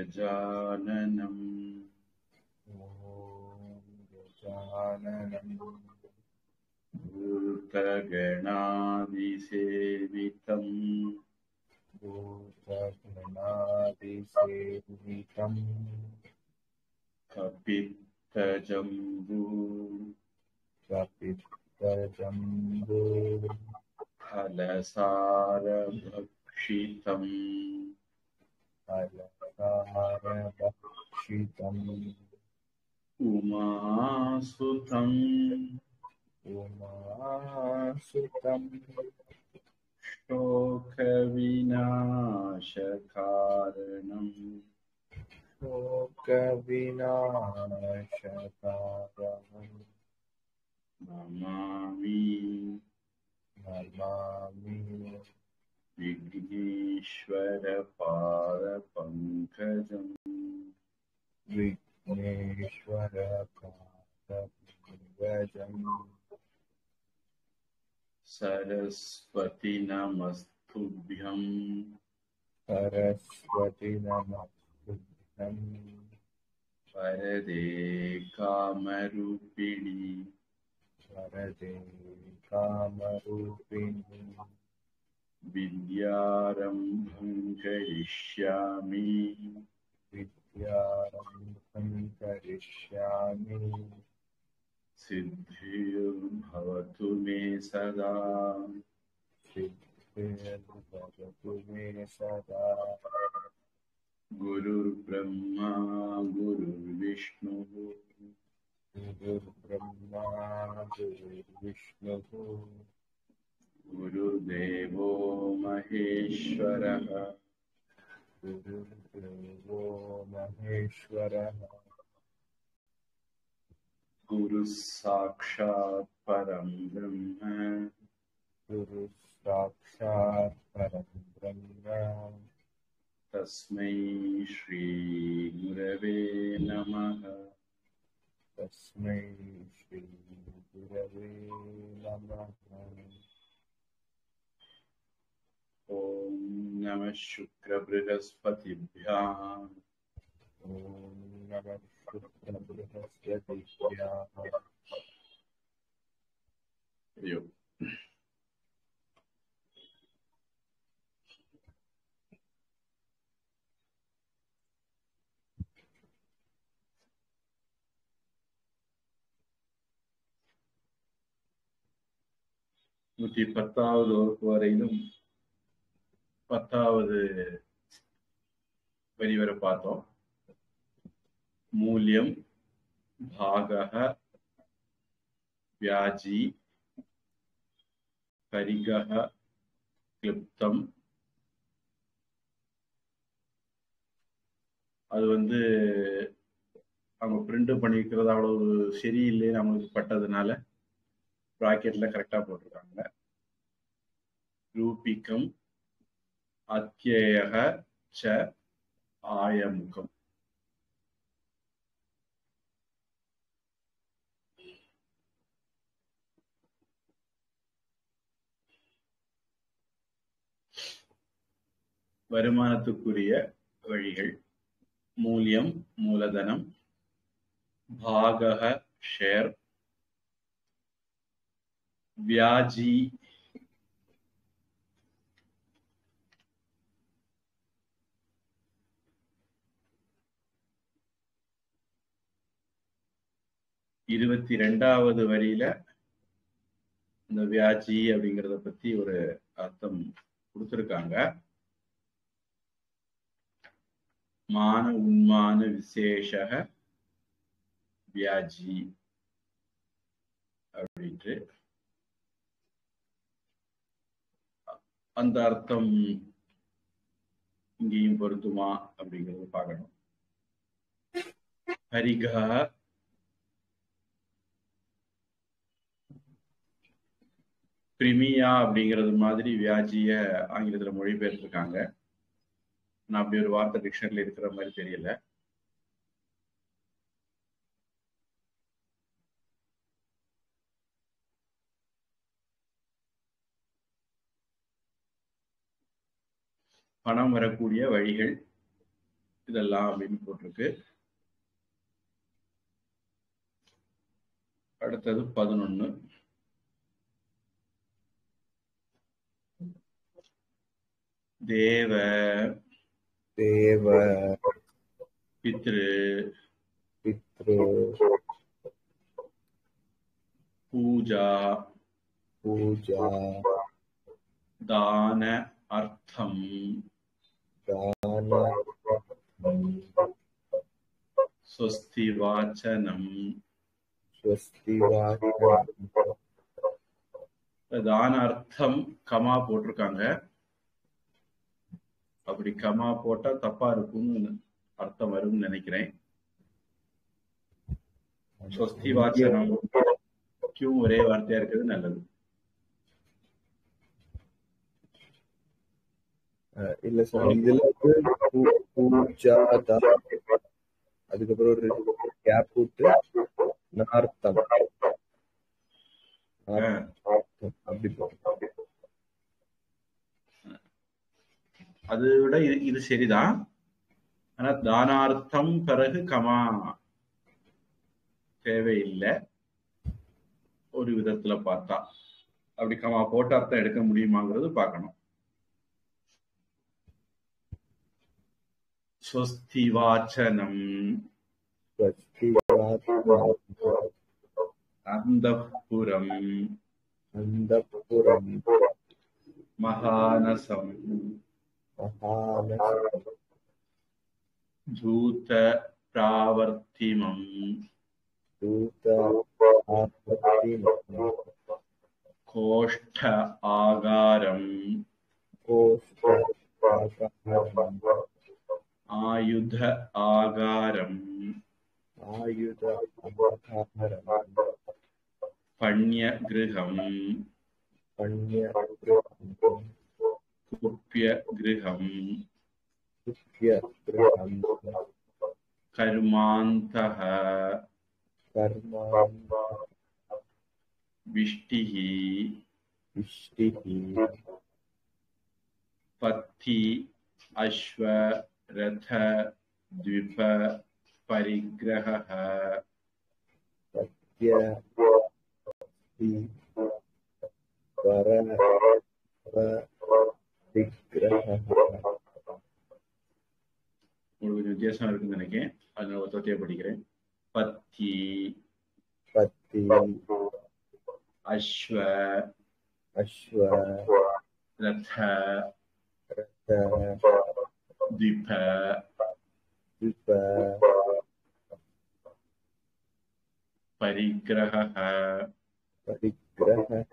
गजाननम् ॐ गजाननं भूतगणादिसेवितम् भूतगणादिसेवितं कपित्तजम्बू कपित्तजम्बो फलसारभक्षितम् फलसारभक्षितम् उमासुतम् उमासुतम् शोकविनाशकारणम् शोकविनाशकारम् नमामि नमामि विघ्नेश्वरपादपङ्कजम् विघ्नेश्वरपादपङ्कजम् सरस्वति नमस्तुभ्यम् सरस्वति नमस्तुभ्यम् वरदे कामरूपिणि वरदे कामरूपिणि विद्यारम्भं करिष्यामि विद्यारम्भं करिष्यामि सिद्धिर्भवतु मे सदा सिद्धिर्भवतु मे सदा गुरुर्ब्रह्मा गुरुर्विष्णुः गुरुर्ब्रह्मा गुरुर्विष्णुः गुरुर्देवो महेश्वरः गुरुर्देवो महेश्वरः गुरुः साक्षात् परं ब्रह्म गुरुः साक्षात् परं ब्रह्म तस्मै श्रीगुरवे नमः तस्मै श्रीगुरवे नमः ॐ नमः शुक्रबृहस्पतिभ्याम् ॐ नमः शुक्रबृहस्पतिभ्याः अयो நூற்றி பத்தாவது வகுப்பு வரையிலும் பத்தாவது வரி வரை பார்த்தோம் மூல்யம் பாகக வியாஜி பரிகக கிளிப்தம் அது வந்து அவங்க பிரிண்ட் பண்ணியிருக்கிறது அவ்வளவு சரியில்லைன்னு அவங்களுக்கு பட்டதுனால ப்ராக்கெட்ல கரெக்டா போட்டிருக்காங்க ரூபிக்கம் அத்தியக ச ஆயமுகம் வருமானத்துக்குரிய வழிகள் மூல்யம் மூலதனம் பாகக ஷேர் வியாஜி இருபத்தி ரெண்டாவது வரியில இந்த வியாஜி அப்படிங்கிறத பத்தி ஒரு அர்த்தம் கொடுத்திருக்காங்க மான உன்மான விசேஷக வியாஜி அப்படின்ட்டு அந்த அர்த்தம் இங்கேயும் பொருத்துமா அப்படிங்கறத பார்க்கணும் ஹரிகா பிரிமியா அப்படிங்கிறது மாதிரி வியாஜிய ஆங்கிலத்துல மொழிபெயர்த்திருக்காங்க நான் அப்படி ஒரு வார்த்தை டிக்ஷனரியில் இருக்கிற மாதிரி தெரியல பணம் வரக்கூடிய வழிகள் இதெல்லாம் அப்படின்னு போட்டிருக்கு அடுத்தது பதினொன்னு தேவ देव பித்ரு पितृ பூஜா पूजा தான அர்த்தம் दान ஸ்வஸ்தி வாச்சனம் स्वस्ति தான அர்த்தம் கமா போட்டிருக்காங்க அப்படி கமா போட்டா தப்பா இருக்கும்னு அர்த்தம் வரும்னு நினைக்கிறேன் ஸ்வஸ்தி வாச்சனம் கியூ ஒரே வார்த்தையா இருக்கிறது நல்லது இல்ல சார் இதுல வந்து பூ- பூஜா தான் அதுக்கப்புறம் ஒரு கேப் விட்டு நார்த்தம் நார்த்தம். அப்படி போட்டு அதை விட இது இது சரிதான் ஆனா தானார்த்தம் பிறகு கமா தேவையில்லை ஒரு விதத்துல பார்த்தா அப்படி கமா போட்ட அர்த்தம் எடுக்க முடியுமாங்கிறது பார்க்கணும் ஸ்வஸ்தி வாச்சனம் ஸ்வஸ்தி வாசனம் அந்தப்புரம் அந்தப்புரம் மகானசம் மகானசம் தூத பிராவர்த்திமம் தூத ஆபத்தினம் கோஷ்ட ஆகாரம் கோஷ்ட ஆகாரம் ஆயுத ஆகாரம் ஆயுத ஆகாரம் பண்ய கிருகம் பண்ய குப்பிய கிருகம் சுக்கிய கிரகம் கர்மாந்தः கர்மாந்த விஷ்டிः இஷ்டிஹி பத்தி அஸ்வ ரத द्विप परिग्रहः சத்ய தி வர வ விக்கிரக உங்களுக்கு கொஞ்சம் வித்தியாசம் இருக்குன்னு நினைக்கிறேன் அதனால ஒரு தொத்தையை படிக்கிறேன் பத்தி பத்தி அஸ்வ அஸ்வ ரத ரத द्विप விப परिग्रहः பரிக்கிரக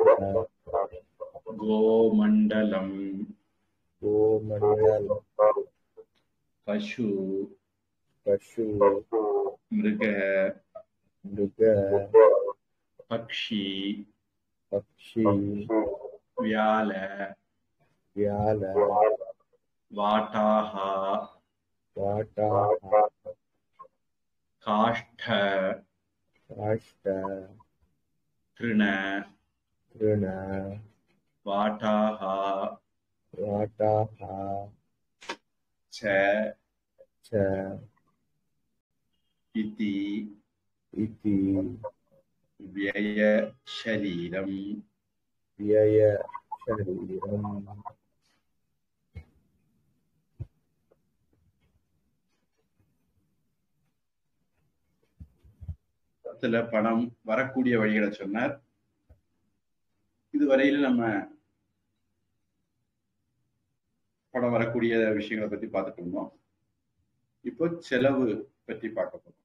गोमण्डलम् கோமண்டல पशु பசு मृग மிருக पक्षी பக்ஷி व्याल வியால वाटाः வாட்டாக काष्ठ காஷ்ட तृण திருண वाटाः வாட்டாக च ச इति इति व्ययशरीरम् व्यय शरीरम् பத்துல பணம் வரக்கூடிய வழிகளை சொன்னார் இதுவரையில நம்ம பணம் வரக்கூடிய விஷயங்களை பத்தி பார்த்துட்டு இருந்தோம் இப்போ செலவு பற்றி பார்க்க போறோம்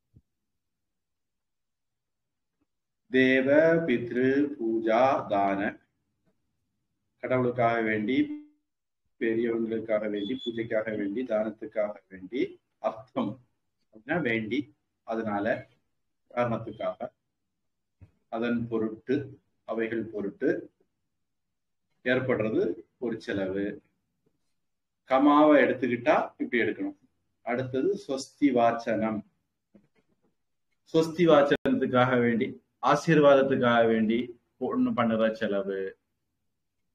தேவ பித்ரு பூஜா தான கடவுளுக்காக வேண்டி பெரியவங்களுக்காக வேண்டி பூஜைக்காக வேண்டி தானத்துக்காக வேண்டி அர்த்தம் அப்படின்னா வேண்டி அதனால காரணத்துக்காக அதன் பொருட்டு அவைகள் பொருட்டு ஏற்படுறது ஒரு செலவு கமாவை எடுத்துக்கிட்டா இப்படி எடுக்கணும் அடுத்தது ஸ்வஸ்தி வாச்சனம் ஸ்வஸ்தி வாச்சனத்துக்காக வேண்டி ஆசீர்வாதத்துக்காக வேண்டி ஒண்ணு பண்ணுற செலவு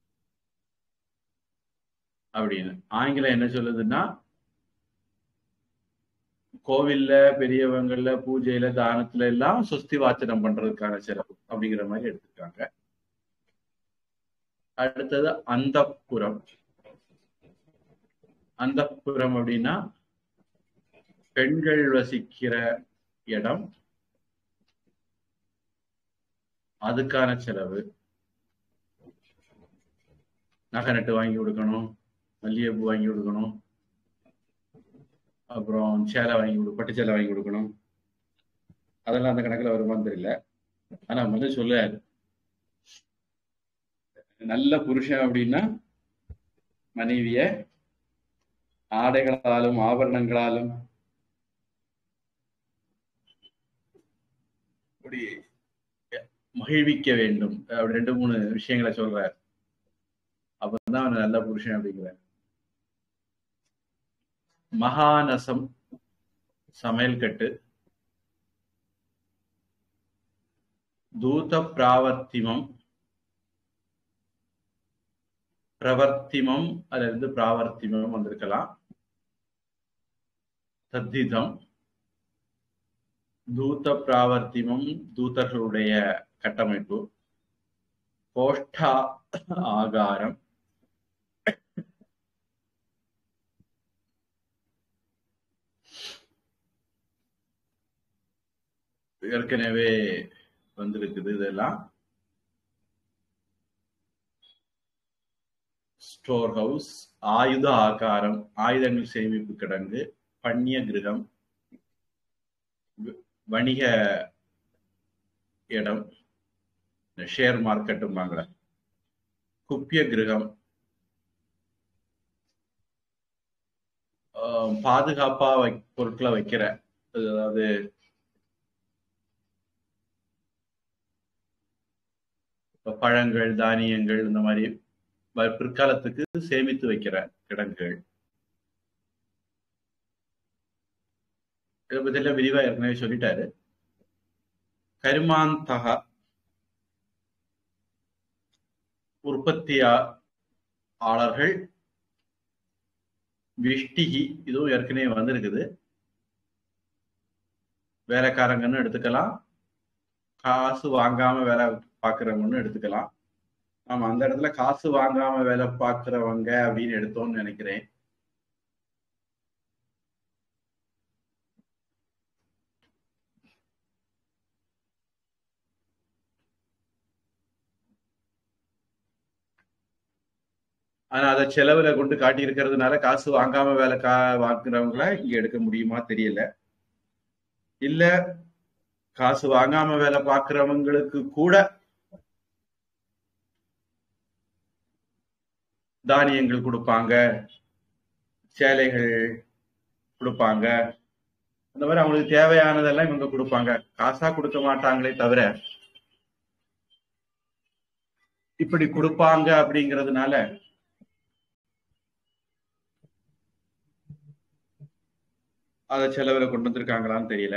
அப்படின்னு ஆங்கிலம் என்ன சொல்லுதுன்னா கோவில்ல பெரியவங்கள்ல பூஜையில தானத்துல எல்லாம் சொஸ்தி வாச்சனம் பண்றதுக்கான செலவு அப்படிங்கிற மாதிரி எடுத்திருக்காங்க அடுத்தது அந்தப்புறம் அந்தப்புறம் அப்படின்னா பெண்கள் வசிக்கிற இடம் அதுக்கான செலவு நகை நட்டு வாங்கி கொடுக்கணும் மல்லிகைப்பூ வாங்கி கொடுக்கணும் அப்புறம் சேலை வாங்கி கொடு பட்டு சேலை வாங்கி கொடுக்கணும் அதெல்லாம் அந்த கணக்குல வருமான்னு தெரியல ஆனா வந்து சொல்லுறாரு நல்ல புருஷன் அப்படின்னா மனைவிய ஆடைகளாலும் ஆபரணங்களாலும் அப்படி மகிழ்விக்க வேண்டும் அப்படி ரெண்டு மூணு விஷயங்களை சொல்றாரு அப்பதான் அவன் நல்ல புருஷன் அப்படிங்கிறார் மகாநசம் சமையல் கட்டு தூத பிராவர்த்திமம் பிரவர்த்திமம் அதுல இருந்து பிராவர்த்திமம் வந்திருக்கலாம் தத்திதம் தூத பிராவர்த்திமம் தூதர்களுடைய கட்டமைப்பு கோஷ்டா ஆகாரம் ஏற்கனவே வந்திருக்குது இதெல்லாம் ஸ்டோர் ஹவுஸ் ஆயுத ஆகாரம் ஆயுதங்கள் சேமிப்பு கிடங்கு பன்னிய கிரகம் வணிக இடம் ஷேர் மார்க்கெட்டும்பாங்களே குப்பிய கிரகம் பாதுகாப்பா வை பொருட்களை வைக்கிற அதாவது பழங்கள் தானியங்கள் இந்த மாதிரி பிற்காலத்துக்கு சேமித்து வைக்கிற கிடங்குகள் இதை பத்தியெல்லாம் விரிவா ஏற்கனவே சொல்லிட்டாரு கருமாந்தகா உற்பத்தியாளர்கள் விஷ்டிகி இதுவும் ஏற்கனவே வந்திருக்குது வேலைக்காரங்கன்னு எடுத்துக்கலாம் காசு வாங்காம வேலை பாக்குறவங்கன்னு எடுத்துக்கலாம் ஆமா அந்த இடத்துல காசு வாங்காம வேலை பாக்குறவங்க அப்படின்னு எடுத்தோம்னு நினைக்கிறேன் ஆனா அதை செலவுல கொண்டு காட்டி இருக்கிறதுனால காசு வாங்காம வேலை கா வாங்குறவங்கள இங்க எடுக்க முடியுமா தெரியல இல்ல காசு வாங்காம வேலை பாக்குறவங்களுக்கு கூட தானியங்கள் கொடுப்பாங்க சேலைகள் கொடுப்பாங்க அந்த மாதிரி அவங்களுக்கு தேவையானதெல்லாம் இவங்க கொடுப்பாங்க காசா கொடுக்க மாட்டாங்களே தவிர இப்படி கொடுப்பாங்க அப்படிங்கிறதுனால அத செலவுல கொண்டு வந்திருக்காங்களான்னு தெரியல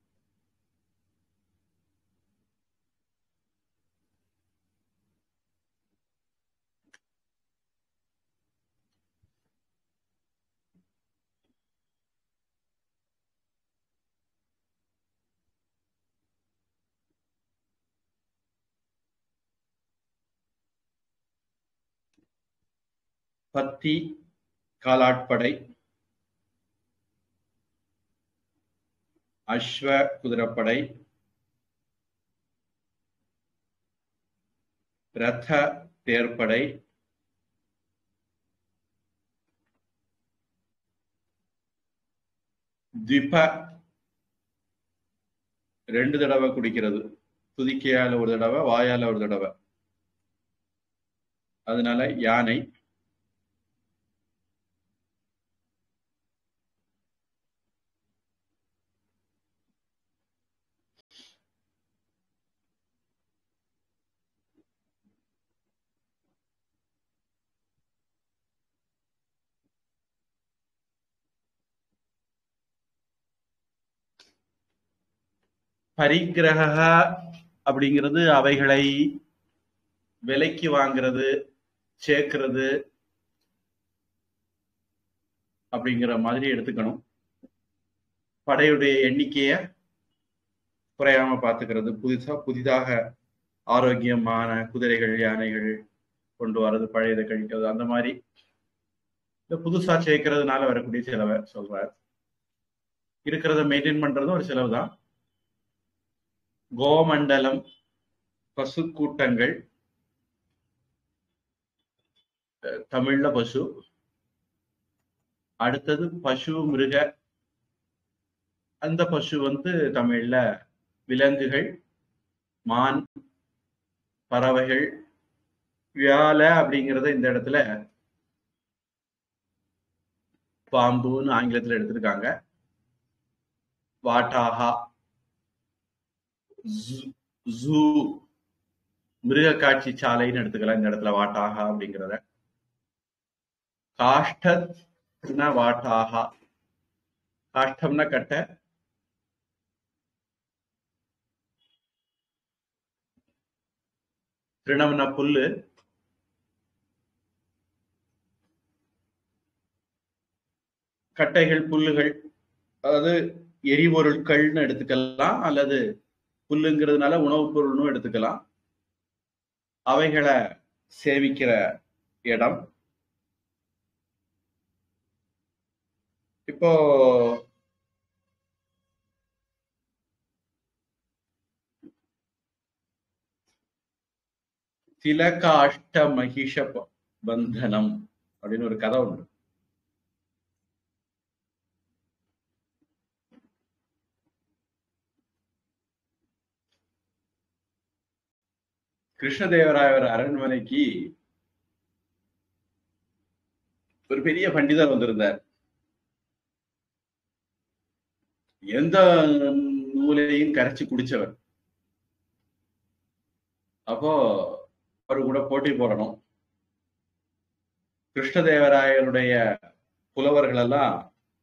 பத்தி காலாட்படை அஸ்வ குதிரப்படை ரத தேர்ப்படை திப ரெண்டு தடவை குடிக்கிறது துதிக்கையால ஒரு தடவை வாயால ஒரு தடவை அதனால யானை பரிகிரக அப்படிங்கிறது அவைகளை விலைக்கு வாங்குறது சேர்க்கிறது அப்படிங்கிற மாதிரி எடுத்துக்கணும் படையுடைய எண்ணிக்கைய குறையாம பாத்துக்கிறது புதுசா புதிதாக ஆரோக்கியமான குதிரைகள் யானைகள் கொண்டு வர்றது பழையதை கழிக்கிறது அந்த மாதிரி இந்த புதுசா சேர்க்கறதுனால வரக்கூடிய செலவை சொல்றார் இருக்கிறத மெயின்டைன் பண்றதும் ஒரு செலவு தான் கோமண்டலம் பசு கூட்டங்கள் அஹ் தமிழ்ல பசு அடுத்தது பசு மிருக அந்த பசு வந்து தமிழ்ல விலங்குகள் மான் பறவைகள் வியாழ அப்படிங்கறத இந்த இடத்துல பாம்புன்னு ஆங்கிலத்துல எடுத்திருக்காங்க வாட்டாகா ஜூ மிருக காட்சி சாலைன்னு எடுத்துக்கலாம் இந்த இடத்துல வாட்டாகா அப்படிங்கிறத காஷ்டத்னா வாட்டாகா காஷ்டம்னா கட்டை திருணம்னா புல்லு கட்டைகள் புல்லுகள் அதாவது எரிபொருட்கள்னு எடுத்துக்கலாம் அல்லது புல்லுங்கிறதுனால உணவுப் பொருள்னு எடுத்துக்கலாம் அவைகளை சேமிக்கிற இடம் இப்போ திலகாஷ்ட மகிஷ ப- பந்தனம் அப்படின்னு ஒரு கதை உண்டு கிருஷ்ணதேவராயர் அரண்மனைக்கு ஒரு பெரிய பண்டிதர் வந்திருந்தார் எந்த நூலையும் கரைச்சு குடிச்சவர் அப்போ அவர் கூட போட்டி போடணும் கிருஷ்ணதேவராயருடைய புலவர்கள் எல்லாம்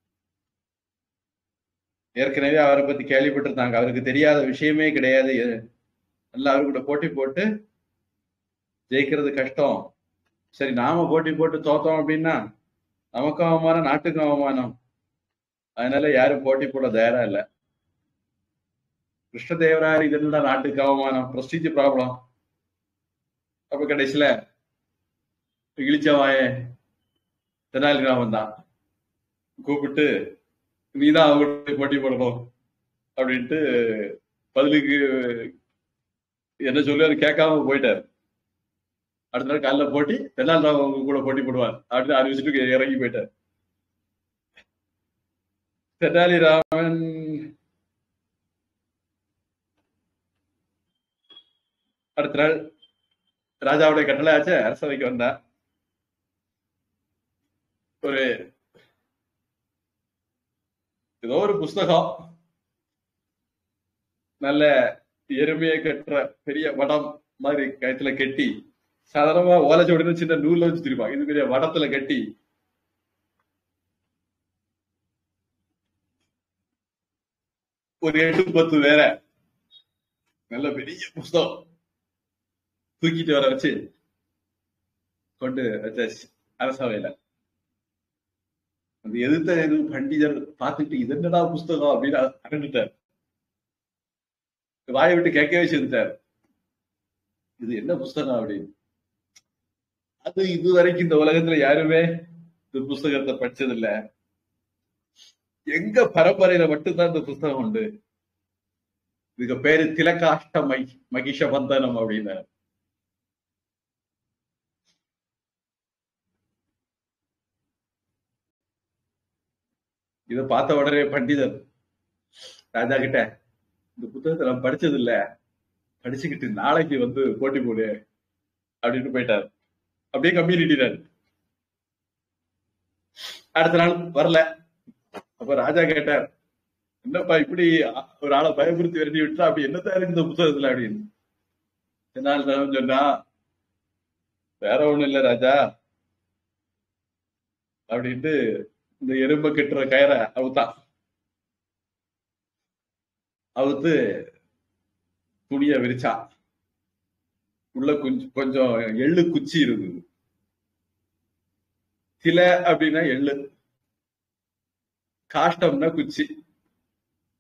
ஏற்கனவே அவரை பத்தி கேள்விப்பட்டிருந்தாங்க அவருக்கு தெரியாத விஷயமே கிடையாது எல்லாம் அவரு கூட போட்டி போட்டு ஜெயிக்கிறது கஷ்டம் சரி நாம போட்டி போட்டு தோத்தோம் அப்படின்னா நமக்கும் அவமானம் நாட்டுக்கும் அவமானம் அதனால யாரும் போட்டி போட தயாரா இல்ல கிருஷ்ணதேவராயர் இது என்னடா நாட்டுக்கு அவமானம் பிரஸ்டீஜ் ப்ராப்ளம் அப்ப கடைசியில இழிச்சவாய தெனாலிராமன் தான் கூப்பிட்டு நீதான் அவங்க போட்டி போடணும் அப்படின்ட்டு பதிலுக்கு என்ன சொல்லி அது கேட்காம போயிட்டாரு அடுத்த நாள் காலைல போட்டி தென்னாலிராமன் அவங்க கூட போட்டி போடுவார் அப்படின்னு அறிவிச்சுட்டு இறங்கி போயிட்டார் தெனாலிராமன் அடுத்த நாள் ராஜாவுடைய கட்டளை ஆச்சு அரசவைக்கு வந்தா ஒரு ஏதோ ஒரு புஸ்தகம் நல்ல எருமையை கட்டுற பெரிய வடம் மாதிரி கயத்துல கட்டி சாதாரணமா ஓலைச்சோடினு சின்ன நூல்ல வச்சு திருப்பாங்க இது பெரிய வடத்துல கட்டி ஒரு எட்டு பத்து வேற நல்ல பெரிய புஸ்தகம் தூக்கிட்டு வர வச்சு கொண்டு வச்சாச்சு அரசவையில அந்த எதிர்த்த இது பண்டிதர் பார்த்துட்டு இது என்னடா புஸ்தகம் அப்படின்னு அரண்டுட்டார் வாயை விட்டு கேட்கவே செஞ்சுட்டார் இது என்ன புஸ்தகம் அப்படின்னு அது இது வரைக்கும் இந்த உலகத்துல யாருமே இந்த புஸ்தகத்தை படிச்சது இல்ல எங்க பரம்பரையில மட்டும்தான் இந்த புஸ்தகம் உண்டு இதுக்கு பேரு திலகாஷ்ட மகி மகிஷ பந்தனம் அப்படின்னு இத பார்த்த உடனே பண்டிதர் ராஜா கிட்ட இந்த புத்தகத்தை நான் படிச்சது இல்ல படிச்சுக்கிட்டு நாளைக்கு வந்து போட்டி போடு அப்படின்னு போயிட்டார் அப்படியே கம்பி நீட்டினார் அடுத்த நாள் வரல அப்ப ராஜா கேட்டார் என்னப்பா இப்படி ஒரு ஆளை பயமுறுத்தி விரட்டி விட்டா அப்படி என்னதான் இருக்கு இந்த புத்தகத்துல அப்படின்னு என்னால் நான் சொன்னா வேற ஒண்ணும் இல்ல ராஜா அப்படின்ட்டு இந்த எறும்ப கட்டுற கயரை அவுத்தான் அவுத்து துணிய விரிச்சான் உள்ள கொஞ்சம் கொஞ்சம் எள்ளு குச்சி இருந்தது சில அப்படின்னா எள்ளு காஷ்டம்னா குச்சி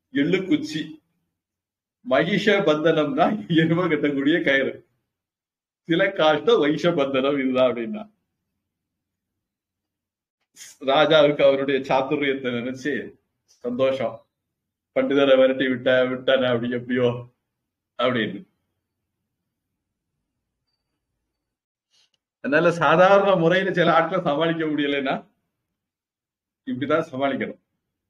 எள்ளுக்குச்சி மகிஷ பந்தனம்னா எரும கட்டக்கூடிய கயிறு சில காஷ்ட வைஷ பந்தனம் இதுதான் அப்படின்னா ராஜாவுக்கு அவருடைய சாதுரியத்தை நினைச்சு சந்தோஷம் பண்டிதரை விரட்டி விட்ட விட்டானே அப்படி எப்படியோ அப்படின்னு அதனால சாதாரண முறையில சில ஆட்களை சமாளிக்க முடியலைன்னா இப்படிதான் சமாளிக்கணும்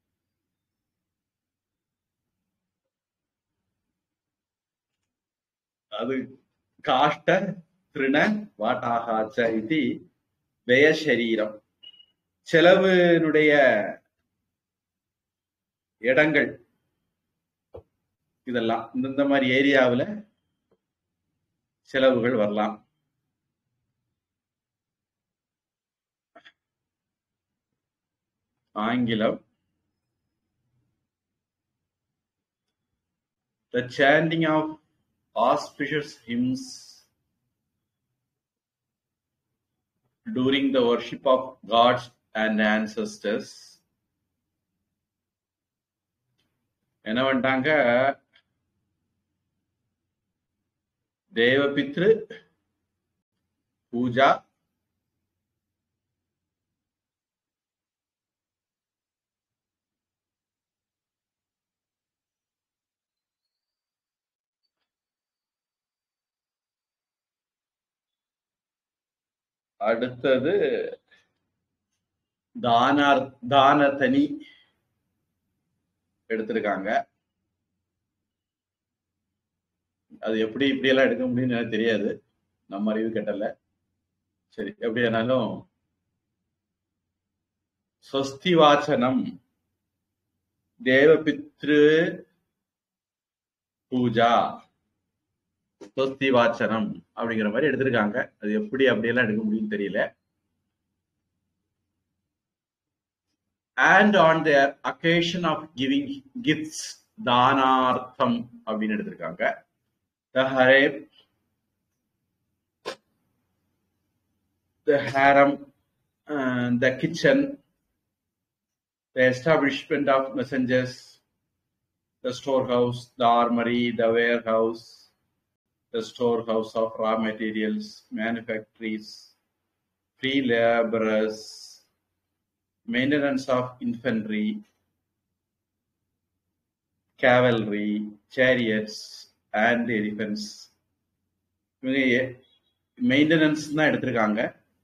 அது காஷ்ட திருண வாட்டாகாச்ச இது வெய சரீரம் செலவினுடைய இடங்கள் இதெல்லாம் இந்த மாதிரி ஏரியாவில் செலவுகள் வரலாம் ஆங்கிலம் The chanting of auspicious hymns during the worship of gods and ancestors என்ன பண்ணிட்டாங்க தேவபித்ரு பூஜா அடுத்தது தானார் தானதனி எடுத்திருக்காங்க அது எப்படி இப்படி எல்லாம் எடுக்க முடியும்னு எனக்கு தெரியாது நம்ம அறிவு கெட்டல சரி எப்படி ஆனாலும் ஸ்வஸ்தி வாசனம் தேவபித்ரு பூஜா ஸ்வஸ்தி வாச்சனம் அப்படிங்கிற மாதிரி எடுத்திருக்காங்க அது எப்படி அப்படியெல்லாம் எடுக்க முடியும்னு தெரியல and on the occasion of giving gifts தானார்த்தம் அப்படின்னு எடுத்திருக்காங்க the harem the harem uh, the kitchen the establishment of messengers the storehouse the armory the warehouse the storehouse of raw materials manufactories free laborers maintenance of infantry, cavalry, chariots, and elephants. இவங்க maintenance தான் எடுத்திருக்காங்க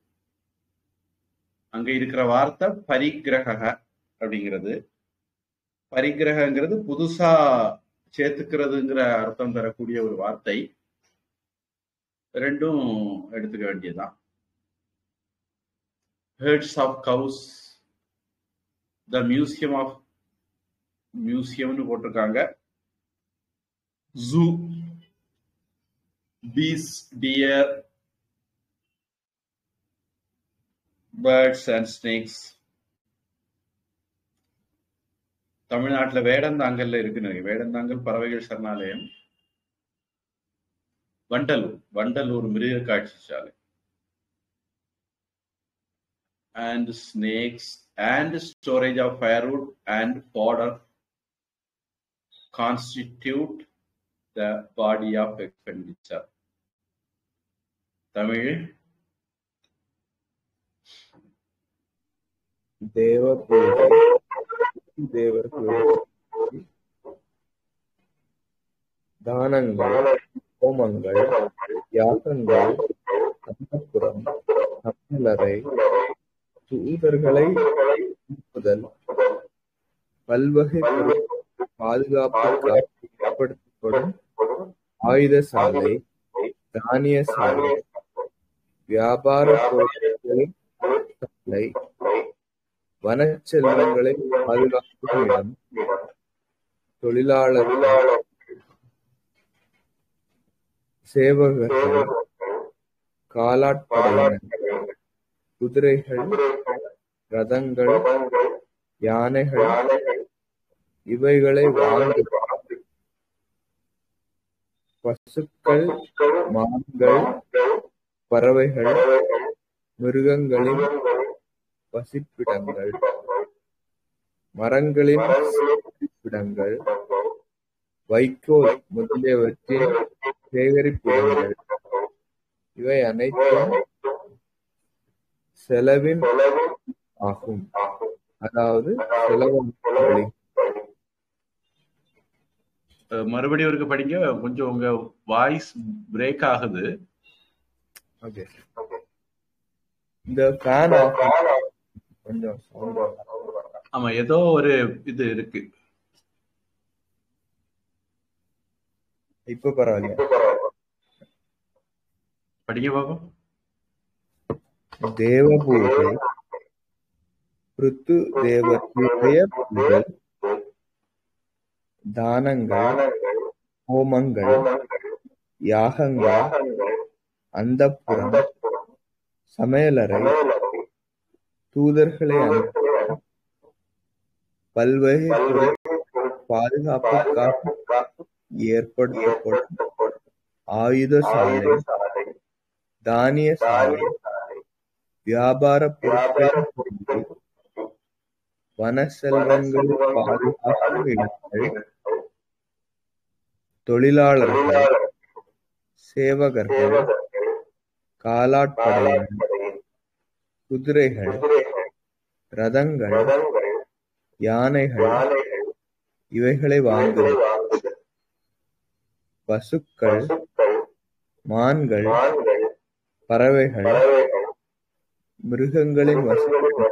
அங்க இருக்கிற வார்த்தை பரிகிரக அப்படிங்கிறது பரிகிரகங்கிறது புதுசா சேர்த்துக்கிறதுங்கிற அர்த்தம் தரக்கூடிய ஒரு வார்த்தை ரெண்டும் எடுத்துக்க வேண்டியதுதான் herds of cows the museum of மியூசியம்னு போட்டிருக்காங்க zoo bees deer birds and snakes தமிழ்நாட்டுல வேடந்தாங்கல்ல இருக்குன்னு வேடந்தாங்கல் பறவைகள் சரணாலயம் வண்டலூர் வண்டலூர் மிருக காட்சி சாலை and snakes and storage of firewood and fodder constitute the body of expenditure. Tamil தேவ பூஜை தேவர் பூஜை தானங்கள் ஹோமங்கள் யாகங்கள் அந்தப்புறம் சமையலறை தூதர்களை முதல் பல்வகை பாதுகாப்புக்காக ஏற்படுத்தப்படும் ஆயுத சாலை தானிய சாலை வியாபார பொருட்களின் சாலை வனச்செல்வங்களை பாதுகாக்கும் இடம் தொழிலாளர்கள் சேவகர்கள் காலாட்படையினர் குதிரைகள் ரதங்கள் யானைகள் இவைகளை வாங்க பசுக்கள் மான்கள் பறவைகள் மிருகங்களின் வசிப்பிடங்கள் மரங்களின் வசிப்பிடங்கள் வைக்கோல் முதலியவற்றின் சேகரிப்பிடங்கள் இவை அனைத்தும் செலவின் ஆகும் அதாவது செலவாகும் வழி அஹ் மறுபடியும் ஒருக்க படிங்க கொஞ்சம் உங்க வாய்ஸ் பிரேக் ஆகுது ஓகே இந்த ஃபேன் ஆஃப் கொஞ்சம் sound ஆமா ஏதோ ஒரு இது இருக்கு இப்ப பரவாயில்லையா படிங்க பாப்போம் தேவபூஜை ருத்து தேவர்களுடைய பூஜை தானங்கள் ஹோமங்கள் யாகங்கள் அந்தப்புறம் சமையலறை தூதர்களை அனுப்ப பல்வகை துறை பாதுகாப்புக்காக ஏற்படுத்தப்படும் ஆயுத சாலை தானிய சாலை வியாபார பொருட்களின் சந்தை, வன செல்வங்கள் பாதுகாக்கும் இடங்கள் தொழிலாளர்கள் சேவகர்கள் காலாட்படையினர் குதிரைகள் ரதங்கள் யானைகள் இவைகளை வாங்குவது பசுக்கள் மான்கள் பறவைகள் மிருகங்களின் வசதிகள்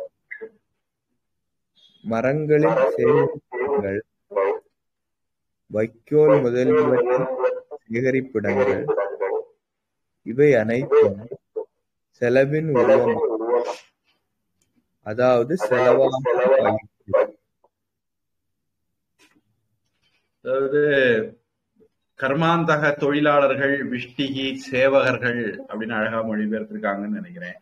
மரங்களின் சேகரிப்புகள் வைக்கோல் முதலியவற்றின் சேகரிப்பிடங்கள் இவை அனைத்தும் செலவின் உருவம் அதாவது செலவாகும் வழி. அதாவது கர்மாந்தக தொழிலாளர்கள் விஷ்டிகி சேவகர்கள் அப்படின்னு அழகா மொழிபெயர்த்திருக்காங்கன்னு நினைக்கிறேன்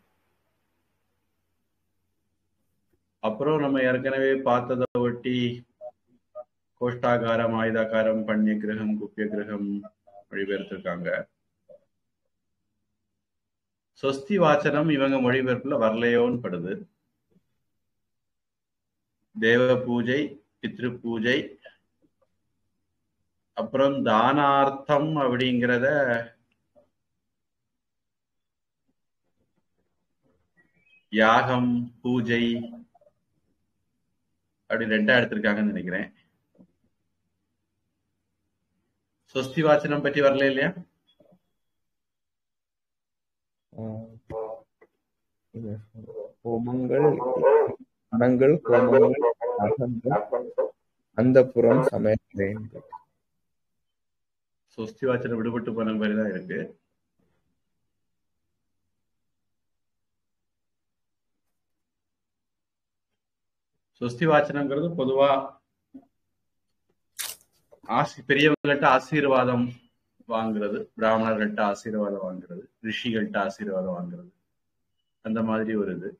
அப்புறம் நம்ம ஏற்கனவே பார்த்ததை ஒட்டி கோஷ்டாகாரம் ஆயுதாகாரம் பன்னிய கிரகம் குப்பிய கிரகம் மொழிபெயர்த்திருக்காங்க சொஸ்தி வாசனம் இவங்க மொழிபெயர்ப்புல வரலையோன்னு படுது தேவ பூஜை பித்ரு பூஜை அப்புறம் தானார்த்தம் அப்படிங்கிறத யாகம் பூஜை அப்படி ரெண்டா எடுத்திருக்காங்கன்னு நினைக்கிறேன் சொஸ்தி வாசனம் பற்றி வரல இல்லையா ஆஹ் இது ஹோமங்கள் மனங்கள் ஹோமங்கள் யாகங்கள் அந்தப்புறம் சமையல் சொஸ்தி வாசனம் விடுபட்டு போன மாதிரி தான் இருக்கு சொஸ்தி வாசனங்கிறது பொதுவா ஆசி பெரியவங்கள்ட்ட ஆசீர்வாதம் வாங்குறது பிராமணர்கள்ட்ட ஆசீர்வாதம் வாங்குறது ரிஷிகள்ட்ட ஆசீர்வாதம் வாங்குறது அந்த மாதிரி ஒரு இது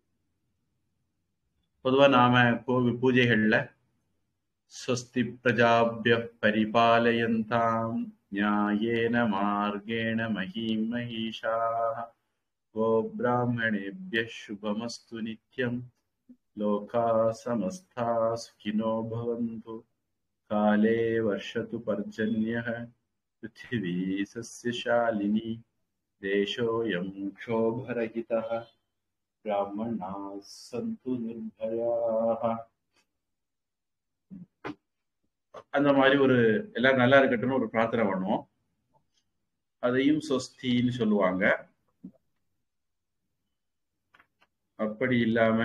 பொதுவா நாம கோவில் பூஜைகள்ல स्वस्ति प्रजाभ्यः परिपालयन्ताम् न्यायेन मार्गेण महीं महिषाः गो ब्राह्मणेभ्यः शुभमस्तु नित्यम् लोकाः समस्ता सुखिनो भवन्तु काले वर्षतु पर्जन्यः पृथिवी सस्यशालिनी देशोऽयं क्षोभरहितः ब्राह्मणाः सन्तु निर्भयाः அந்த மாதிரி ஒரு எல்லாம் நல்லா இருக்கட்டும்னு ஒரு பிரார்த்தனை பண்ணுவோம் அதையும் சொஸ்தின்னு சொல்லுவாங்க அப்படி இல்லாம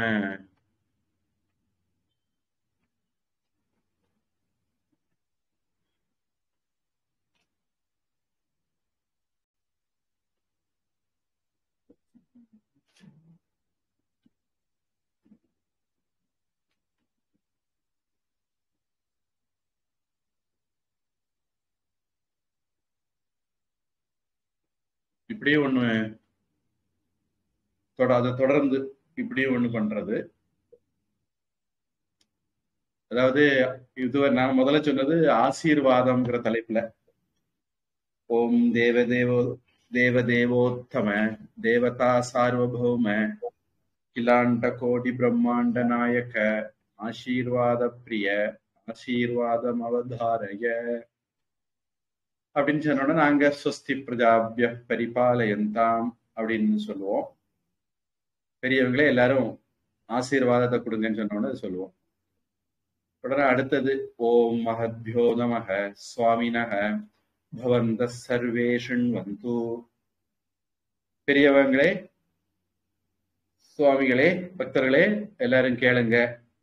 இப்படியே ஒண்ணு தொட அதை தொடர்ந்து இப்படியே ஒண்ணு பண்றது அதாவது இது நான் முதல்ல சொன்னது ஆசீர்வாதம்ங்கிற தலைப்புல ஓம் தேவதேவோ தேவதேவோத்தம தேவதா சார்வபௌம கிலாண்ட கோடி பிரம்மாண்ட நாயக ஆசீர்வாத பிரிய ஆசீர்வாதம் அவதாரய அப்படின்னு சொன்னோன்னா நாங்க ஸ்வஸ்தி பிரஜாபிய பரிபாலயந்தாம் அப்படின்னு சொல்லுவோம் பெரியவங்களே எல்லாரும் ஆசீர்வாதத்தை கொடுங்கன்னு சொன்னோன்னு சொல்லுவோம் உடனே அடுத்தது ஓம் மகத்யோ நமக சுவாமினக பவந்த சர்வே ஷண்வந்து பெரியவங்களே சுவாமிகளே பக்தர்களே எல்லாரும் கேளுங்க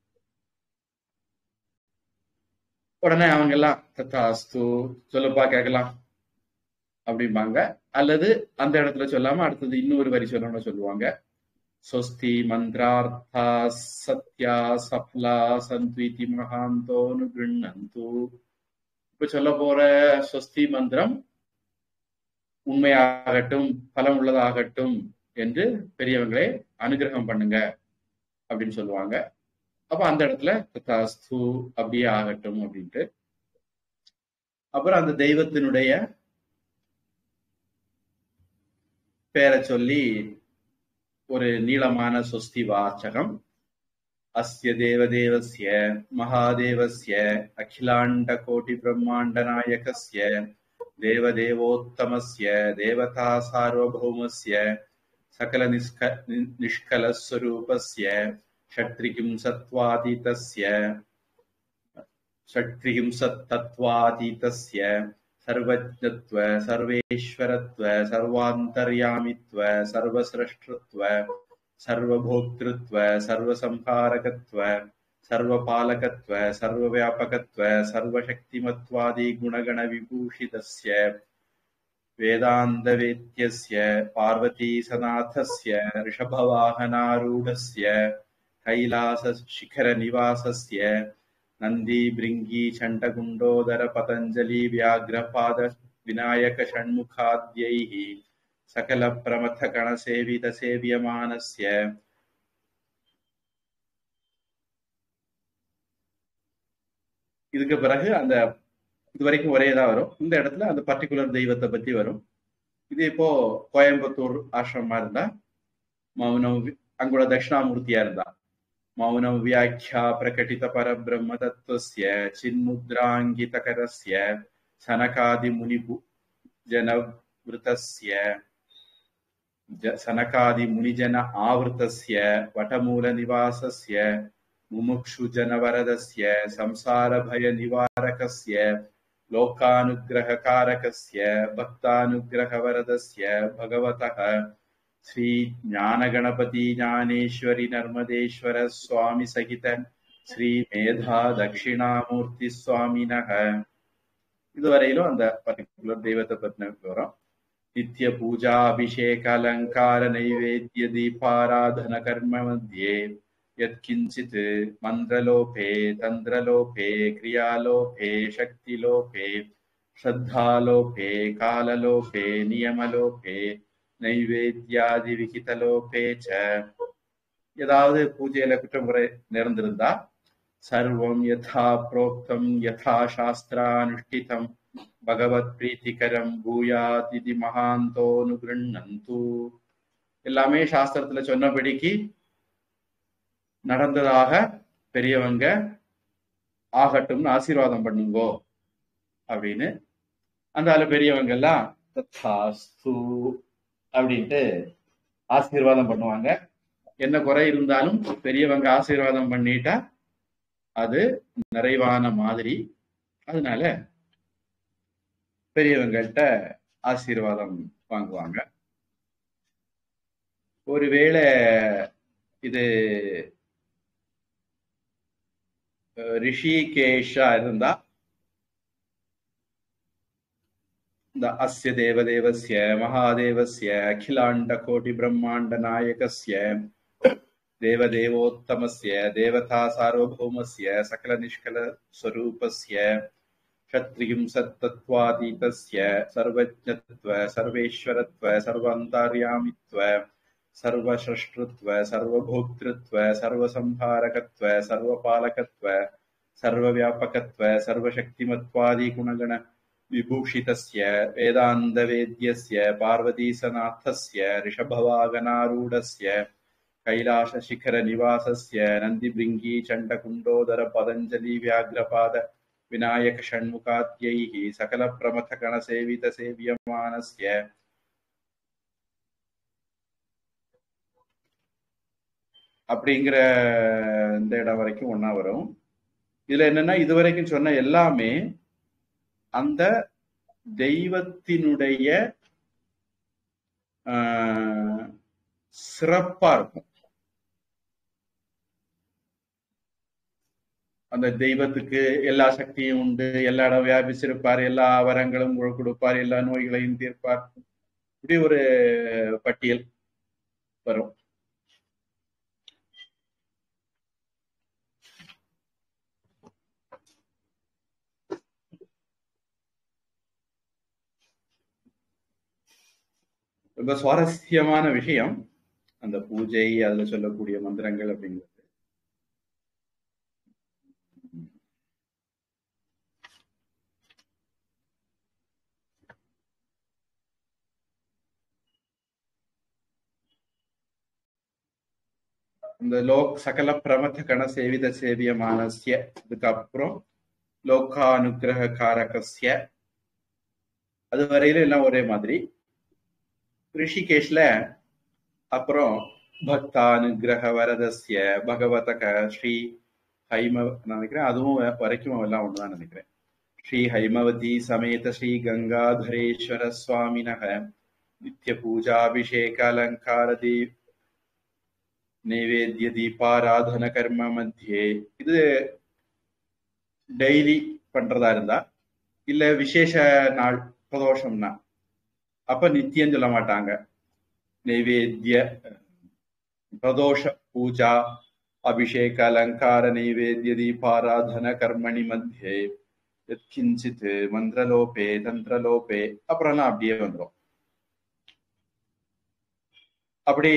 உடனே அவங்க எல்லாம் தத்தாஸ்து சொல்லப்பா கேட்கலாம் அப்படிம்பாங்க அல்லது அந்த இடத்துல சொல்லாம அடுத்தது இன்னொரு வரி சொல்லணும்னு சொல்லுவாங்க स्वस्ति मन्त्रार्था சத்யா சப்லா சந்து இதி மகாந்தோனு கிருண்ணந்து இப்ப சொல்ல போற ஸ்வஸ்தி மந்திரம் உண்மையாகட்டும் பலம் உள்ளதாகட்டும் என்று பெரியவங்களே அனுகிரகம் பண்ணுங்க அப்படின்னு சொல்லுவாங்க அப்ப அந்த இடத்துல ததாஸ்து அப்படியே ஆகட்டும் அப்படின்ட்டு அப்புறம் அந்த தெய்வத்தினுடைய பேரை சொல்லி ஒரு நீளமான சொஸ்தி வாச்சகம் அஸ்ய தேவதேவஸ்ய மகாதேவஸ்ய அகிலாண்ட கோட்டி பிரம்மாண்ட நாயகஸ்ய தேவதேவோத்தமஸ்ய தேவதா சார்வபௌமஸ்ய சகல நிஷ்க நிஷ்கலஸ்வரூபஸ்ய ஷட்ரிகிம் சத்வாதீதஸ்ய षट्त्रिहिं सत्तत्त्वातीतस्य सर्वज्ञत्व सर्वेश्वरत्व सर्वान्तर्यामित्व सर्वस्रष्टृत्व सर्वभोक्तृत्व सर्वसंहारकत्व सर्वपालकत्व सर्वव्यापकत्व सर्वशक्तिमत्वादिगुणगणविभूषितस्य वेदान्तवेद्यस्य पार्वतीसनाथस्य ऋषभवाहनारूढस्य कैलासशिखरनिवासस्य नन्दी भृङ्गी चण्डकुण्डोदर पतञ्जलि व्याघ्रपाद विनायक षण्मुखाद्यैः सकलप्रमथगणसेवितसेव्यमानस्य இதுக்கு பிறகு அந்த இது வரைக்கும் ஒரே தான் வரும் இந்த இடத்துல அந்த பர்டிகுலர் தெய்வத்தை பத்தி வரும் இது இப்போ கோயம்புத்தூர் ஆசிரமா இருந்தா மௌனம் அங்கோட தட்சிணாமூர்த்தியா இருந்தா मौनं व्याख्या प्रकटितपरब्रह्मतत्त्वस्य चिन्मुद्राङ्गितकरस्य सनकादिमुनिभु जनवृतस्य सनकादिमुनिजन आवृतस्य वटमूलनिवासस्य मुमुक्षुजनवरदस्य संसारभयनिवारकस्य लोकानुग्रहकारकस्य भक्तानुग्रहवरदस्य भगवतः श्री ज्ञानगणपति ज्ञानेश्वरी नर्मदेश्वर स्वामी सहित ஸ்ரீ மேதா தட்சிணாமூர்த்தி சுவாமினக இதுவரையிலும் அந்த பர்டிகுலர் தெய்வத்தை பத்தின விவரம் நித்திய பூஜா அபிஷேக அலங்கார நைவேத்திய தீபாராதன கர்ம மத்தியே यत्किञ्चित् मन्त्रलोपे तन्त्रलोपे क्रियालोपे शक्तिलोपे श्रद्धालोपे काललोपे नियमलोपे நைவேத்தியாதி விகிதலோபே ச ஏதாவது பூஜையில குற்றமுறை நேர்ந்திருந்தா சர்வம் யதா புரோக்தம் யதா சாஸ்திரானுஷ்டிதம் பகவத் பிரீத்திகரம் பூயாத் இது மகாந்தோனுகிருண்ணந்து எல்லாமே சாஸ்திரத்துல சொன்னபடிக்கு நடந்ததாக பெரியவங்க ஆகட்டும்னு ஆசீர்வாதம் பண்ணுங்கோ அப்படின்னு அந்த பெரியவங்க எல்லாம் தத்தாஸ்து அப்படின்ட்டு ஆசீர்வாதம் பண்ணுவாங்க என்ன குறை இருந்தாலும் பெரியவங்க ஆசீர்வாதம் பண்ணிட்டா அது நிறைவான மாதிரி அதனால பெரியவங்கள்ட்ட ஆசீர்வாதம் வாங்குவாங்க ஒருவேளை இது ரிஷிகேஷா இருந்தா இந்த அஸ்ய தேவதேவஸ்ய மகாதேவஸ்ய அகிலாண்ட கோட்டி பிரம்மாண்ட நாயகஸ்ய தேவதேவோத்தமஸ்ய தேவதா சார்வபௌமஸ்ய சகல நிஷ்கல ஸ்வரூபஸ்ய ஷத்ரியும் சத்தத்வாதீதஸ்ய சர்வஜத்வ சர்வேஸ்வரத்வ சர்வாந்தார்யாமித்வ सर्वसृष्टृत्व सर्वभोक्तृत्व सर्वसंहारकत्व सर्वपालकत्व सर्वव्यापकत्व सर्वशक्तिमत्वादिगुणगण विभूषितस्य वेदान्तवेद्यस्य पार्वतीसनाथस्य ऋषभवागनारूढस्य कैलासशिखरनिवासस्य नन्दिभृङ्गी चण्डकुण्डोदर पतञ्जलि व्याघ्रपाद விநாயக ஷண்முகாத்யைः சகல பிரமத கணசேவித சேவியமானஸ்ய அப்படிங்கிற இந்த இடம் வரைக்கும் ஒண்ணா வரும் இதுல என்னன்னா இதுவரைக்கும் சொன்ன எல்லாமே அந்த தெய்வத்தினுடைய ஆஹ், சிறப்பா இருக்கும் அந்த தெய்வத்துக்கு எல்லா சக்தியும் உண்டு எல்லா இடம் வியாபிச்சிருப்பார் எல்லா வரங்களும் உங்களுக்கு கொடுப்பார் எல்லா நோய்களையும் தீர்ப்பார் இப்படி ஒரு பட்டியல் வரும் ரொம்ப சுவாரஸ்யமான விஷயம் அந்த பூஜை அதுல சொல்லக்கூடிய மந்திரங்கள் அப்படிங்கிறது இந்த லோக் சகல பிரமத கண சேவித சேவியமானஸ்ய இதுக்கப்புறம் லோகானுகிரக காரகஸ்ய அது வரையில எல்லாம் ஒரே மாதிரி ரிஷிகேஷ்ல அப்புறம் பக்தானுகிரக வரதஸ்ய பகவதக ஸ்ரீ ஹைம நான் நினைக்கிறேன் அதுவும் வரைக்கும் எல்லாம் ஒண்ணுதான் நினைக்கிறேன் ஸ்ரீ ஹைமவதி சமேத ஸ்ரீ கங்காதரேஸ்வர சுவாமினக நித்திய பூஜாபிஷேக அலங்கார தீ நைவேத்திய தீபாராதன கர்ம மத்தியே இது டெய்லி பண்றதா இருந்தா இல்ல விசேஷ நாள் பிரதோஷம்னா அப்ப நித்தியம் சொல்ல மாட்டாங்க நைவேத்திய பிரதோஷ பூஜா அபிஷேக அலங்கார நைவேத்திய தீபாராதன கர்மணி மத்தியே எத்கிஞ்சித் மந்திரலோபே தந்திரலோபே அப்புறம்லாம் அப்படியே வந்துடும் அப்படி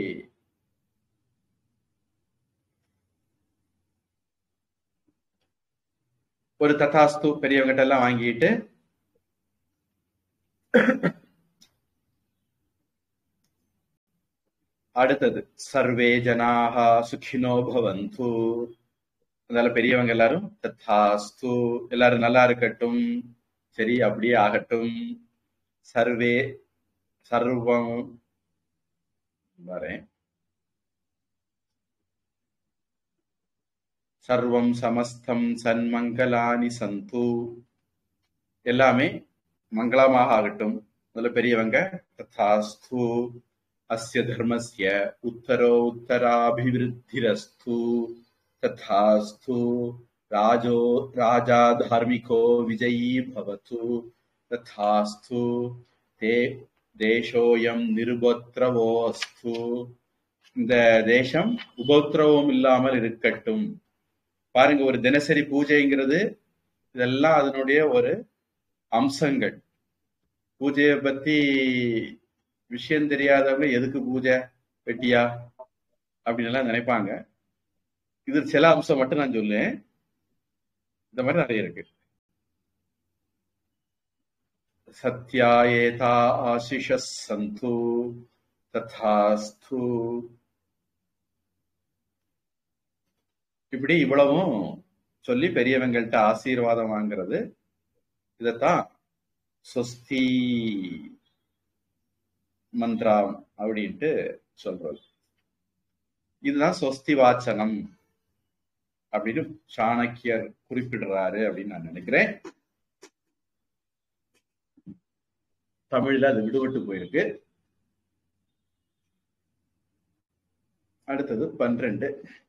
ஒரு ததாஸ்து பெரியவங்கிட்ட எல்லாம் வாங்கிட்டு அடுத்தது சர்வே ஜனாக சுகினோ பவந்து அதனால பெரியவங்க எல்லாரும் தத்தாஸ்து எல்லாரும் நல்லா இருக்கட்டும் சரி அப்படியே ஆகட்டும் சர்வே சர்வம் வரேன் சர்வம் சமஸ்தம் சன்மங்கலானி சந்து எல்லாமே மங்களமாக ஆகட்டும் முதல்ல பெரியவங்க ததாஸ்து அஸ்ய தர்மஸ்ய உத்தரோ உத்தராபிவிருத்திரஸ்து ததாஸ்து ராஜோ ராஜா தார்மிகோ விஜயீ பவத்து ததாஸ்து தே தேசோயம் நிருபத்ரவோ அஸ்து இந்த தேசம் உபோத்ரவம் இல்லாமல் இருக்கட்டும் பாருங்க ஒரு தினசரி பூஜைங்கிறது இதெல்லாம் அதனுடைய ஒரு அம்சங்கள் பூஜையை பத்தி விஷயம் தெரியாதவங்க எதுக்கு பூஜை வெட்டியா அப்படின்னு எல்லாம் நினைப்பாங்க இது சில அம்சம் மட்டும் நான் சொல்லேன் இந்த மாதிரி நிறைய இருக்கு சத்யாயேதா ஆசிஷ சந்து ததாஸ்து இப்படி இவ்வளவும் சொல்லி பெரியவங்கள்ட்ட ஆசீர்வாதம் வாங்குறது இதத்தான் சொஸ்தி மந்திரம் அப்படின்ட்டு சொல்றது இதுதான் சொஸ்தி வாச்சனம் அப்படின்னு சாணக்கியர் குறிப்பிடுறாரு அப்படின்னு நான் நினைக்கிறேன் தமிழ்ல அது விடுபட்டு போயிருக்கு அடுத்தது பன்னிரண்டு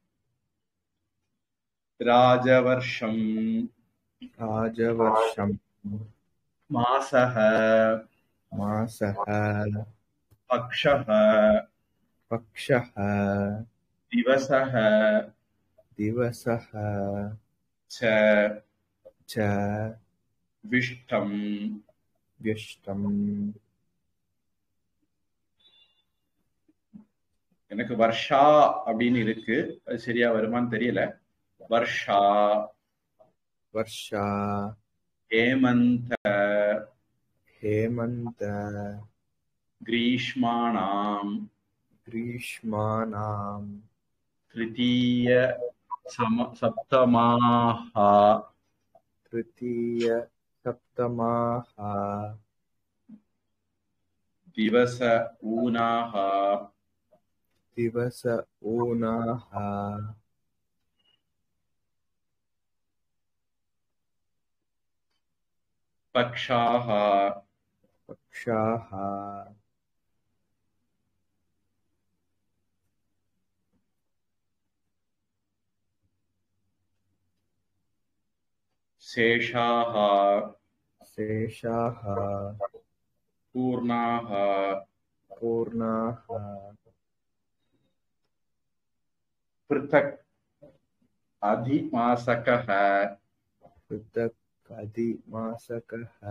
ராஜவர்ஷம் ராஜவர்ஷம் மாசக மாசः பக்ஷः பக்ஷः திவசः दिवसः ச च விஷ்டம் व्यष्टम् எனக்கு வர்ஷா அப்படின்னு இருக்கு அது சரியா வருமான்னு தெரியல வர்ஷா वर्षा ஹேமந்த हेमन्त கிரீஷ்மாணாம் ग्रीष्माणाम् திருத்தீய சம சப்தமாக तृतीय सप्तमाः दिवस ऊनाः दिवस ऊनाः पक्षाः पक्षाः शेषाः शेषाः पूर्णाः पूर्णाः पृथक् अधिमासकः पृथक् अधिमासकः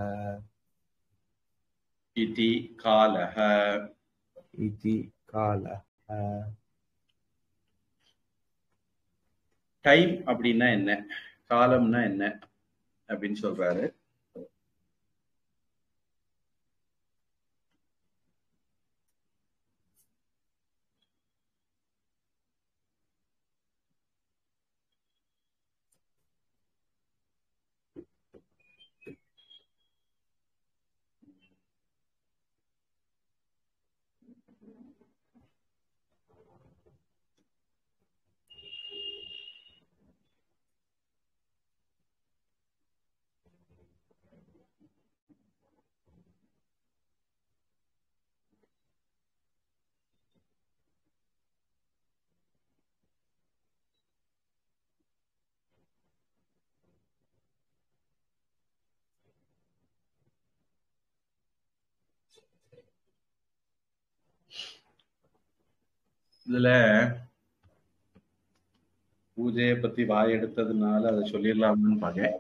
इति कालः इति कालः டைம் அப்படின்னா என்ன காலம்னா என்ன அப்படின்னு சொல்றாரு இதுல பூஜையை பத்தி வாய் எடுத்ததுனால அதை சொல்லிடலாம்னு பாக்கேன்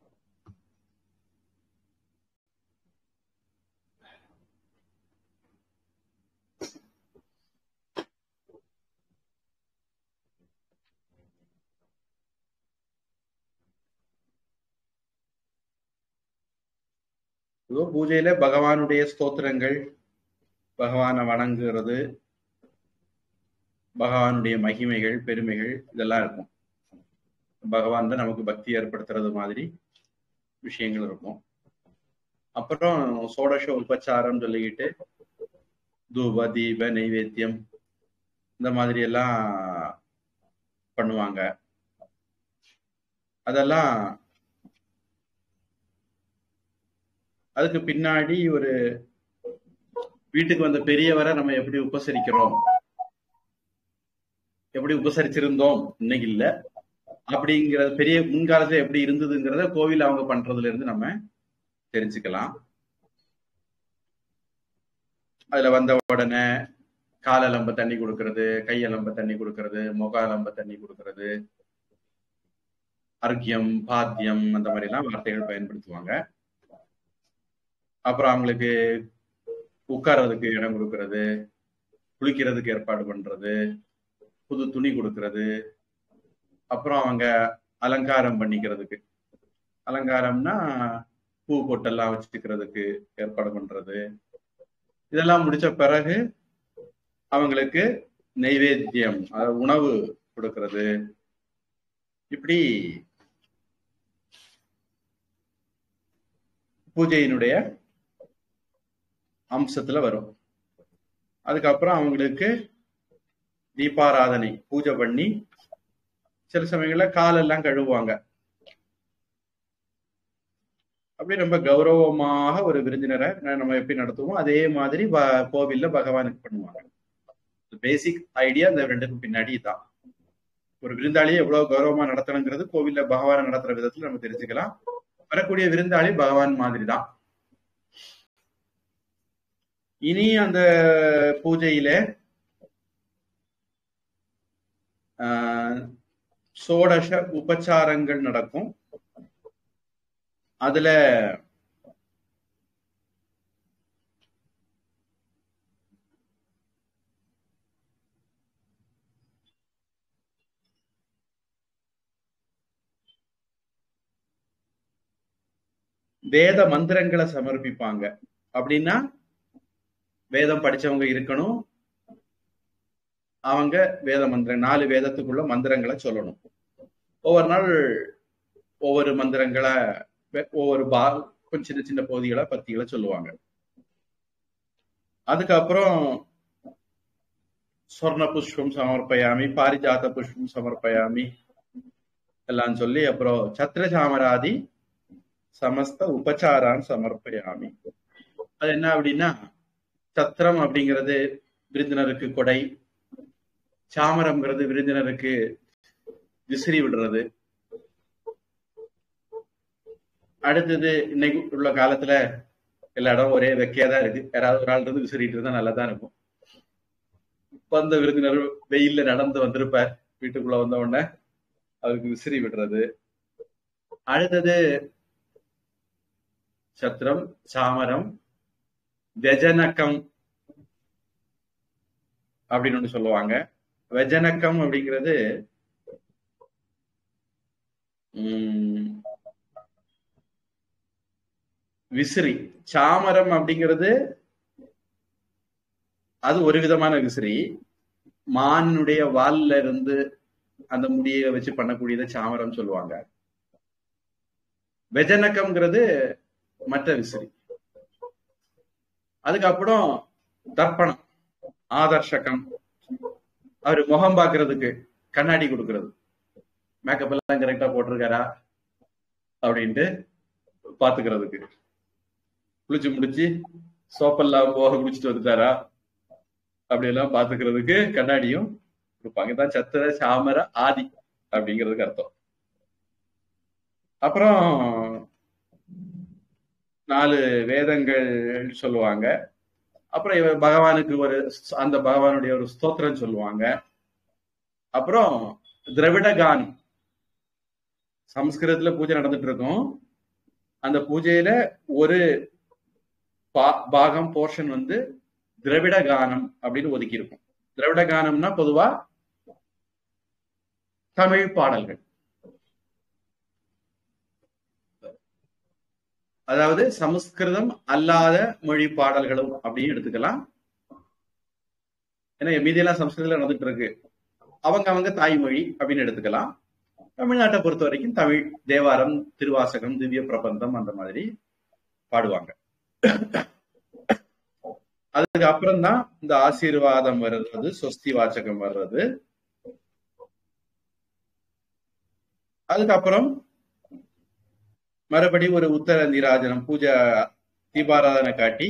ஏதோ பூஜையில பகவானுடைய ஸ்தோத்திரங்கள் பகவானை வணங்குறது பகவானுடைய மகிமைகள் பெருமைகள் இதெல்லாம் இருக்கும் பகவான் தான் நமக்கு பக்தி ஏற்படுத்துறது மாதிரி விஷயங்கள் இருக்கும் அப்புறம் சோடச உபச்சாரம் சொல்லிக்கிட்டு தூப தீப நைவேத்தியம் இந்த மாதிரி எல்லாம் பண்ணுவாங்க அதெல்லாம் அதுக்கு பின்னாடி ஒரு வீட்டுக்கு வந்த பெரியவரை நம்ம எப்படி உபசரிக்கிறோம் எப்படி உபசரிச்சிருந்தோம் இன்னைக்கு இல்ல அப்படிங்கிறது பெரிய முன்காலத்துல எப்படி இருந்ததுங்கிறத கோவில் அவங்க பண்றதுல இருந்து நம்ம தெரிஞ்சுக்கலாம் அதுல வந்த உடனே காலலம்ப தண்ணி கொடுக்கறது கையலம்ப தண்ணி கொடுக்கறது முகாலம்ப தண்ணி கொடுக்கறது அர்க்கியம் பாத்தியம் அந்த மாதிரி எல்லாம் வார்த்தைகள் பயன்படுத்துவாங்க அப்புறம் அவங்களுக்கு உட்கார்றதுக்கு இடம் கொடுக்கறது குளிக்கிறதுக்கு ஏற்பாடு பண்றது புது துணி கொடுக்கறது அப்புறம் அவங்க அலங்காரம் பண்ணிக்கிறதுக்கு அலங்காரம்னா பூ பொட்டெல்லாம் வச்சுக்கிறதுக்கு ஏற்பாடு பண்றது இதெல்லாம் முடிச்ச பிறகு அவங்களுக்கு நைவேத்தியம் அதாவது உணவு கொடுக்கறது இப்படி பூஜையினுடைய அம்சத்துல வரும் அதுக்கப்புறம் அவங்களுக்கு தீபாராதனை பூஜை பண்ணி சில சமயங்கள்ல காலெல்லாம் கழுவுவாங்க அப்படி ரொம்ப கௌரவமாக ஒரு விருந்தினரை நம்ம எப்படி நடத்துவோம் அதே மாதிரி கோவில்ல பகவானுக்கு பண்ணுவாங்க பேசிக் ஐடியா இந்த ரெண்டுக்கும் பின்னாடி தான் ஒரு விருந்தாளியை எவ்வளவு கௌரவமா நடத்தணுங்கிறது கோவில்ல பகவானை நடத்துற விதத்துல நம்ம தெரிஞ்சுக்கலாம் வரக்கூடிய விருந்தாளி பகவான் மாதிரி தான் இனி அந்த பூஜையில சோடச உபச்சாரங்கள் நடக்கும் அதுல வேத மந்திரங்களை சமர்ப்பிப்பாங்க அப்படின்னா வேதம் படிச்சவங்க இருக்கணும் அவங்க வேத மந்திரம் நாலு வேதத்துக்குள்ள மந்திரங்களை சொல்லணும் ஒவ்வொரு நாள் ஒவ்வொரு மந்திரங்களை வெ- ஒவ்வொரு பா கொஞ்சம் சின்ன சின்ன பகுதிகளா பத்திகளை சொல்லுவாங்க அதுக்கப்புறம் சொர்ண புஷ்பம் சமர்ப்பயாமி பாரிஜாத புஷ்பம் சமர்ப்பயாமி எல்லாம் சொல்லி அப்புறம் சத்திர சாமராதி சமஸ்த உபச்சாரான் சமர்ப்பயாமி அது என்ன அப்படின்னா சத்திரம் அப்படிங்கிறது விருந்தினருக்கு கொடை சாமரம்ங்கிறது விருந்தினருக்கு விசிறி விடுறது அடுத்தது இன்னைக்கு உள்ள காலத்துல எல்லா இடம் ஒரே வெக்கையா தான் இருக்கு யாராவது ஒரு ஆள் இருந்து விசிறிட்டு இருந்தா நல்லா தான் இருக்கும் வந்த விருந்தினர் வெயில்ல நடந்து வந்திருப்பார் வீட்டுக்குள்ள வந்த உடனே அவருக்கு விசிறி விடுறது அடுத்தது சத்திரம் சாமரம் வெஜனக்கம் அப்படின்னு ஒண்ணு சொல்லுவாங்க வெஜனக்கம் அப்படிங்கிறது உம், விசிறி சாமரம் அப்படிங்கிறது அது ஒரு விதமான விசிறி மானுடைய வால்ல இருந்து அந்த முடியை வச்சு பண்ணக்கூடியதை சாமரம் சொல்லுவாங்க வெஜனக்கம்ங்கிறது மற்ற விசிறி அதுக்கப்புறம் தர்ப்பணம் ஆதர்ஷகம் அவர் முகம் பார்க்கிறதுக்கு கண்ணாடி கொடுக்கிறது மேக்கப் எல்லாம் கரெக்டா போட்டிருக்காரா அப்படின்ட்டு பாத்துக்கிறதுக்கு குளிச்சு முடிச்சு சோப்பெல்லாம் போக குளிச்சுட்டு வந்துட்டாரா அப்படி எல்லாம் பாத்துக்கிறதுக்கு கண்ணாடியும் கொடுப்பாங்க தான் சத்திர சாமர ஆதி அப்படிங்கிறதுக்கு அர்த்தம் அப்புறம் நாலு வேதங்கள் சொல்லுவாங்க அப்புறம் இவர் பகவானுக்கு ஒரு அந்த பகவானுடைய ஒரு ஸ்தோத்திரம் சொல்லுவாங்க அப்புறம் திரவிட கானம் சம்ஸ்கிருதத்துல பூஜை நடந்துட்டு இருக்கும் அந்த பூஜையில ஒரு பா- பாகம் போர்ஷன் வந்து திரவிட கானம் அப்படின்னு ஒதுக்கி இருக்கும் திரவிட கானம்னா பொதுவா தமிழ் பாடல்கள் அதாவது சமஸ்கிருதம் அல்லாத மொழி பாடல்களும் அப்படின்னு எடுத்துக்கலாம் ஏன்னா மீதியெல்லாம் சமஸ்கிருதத்துல நடந்துட்டு இருக்கு அவங்க அவங்க தாய்மொழி அப்படின்னு எடுத்துக்கலாம் தமிழ்நாட்டை பொறுத்த வரைக்கும் தமிழ் தேவாரம் திருவாசகம் திவ்ய பிரபந்தம் அந்த மாதிரி பாடுவாங்க அதுக்கு அப்புறம் தான் இந்த ஆசீர்வாதம் வர்றது சொஸ்தி வாச்சகம் வர்றது அதுக்கப்புறம் மறுபடி ஒரு உத்தர நீராஜனம் பூஜை தீபாராதனை காட்டி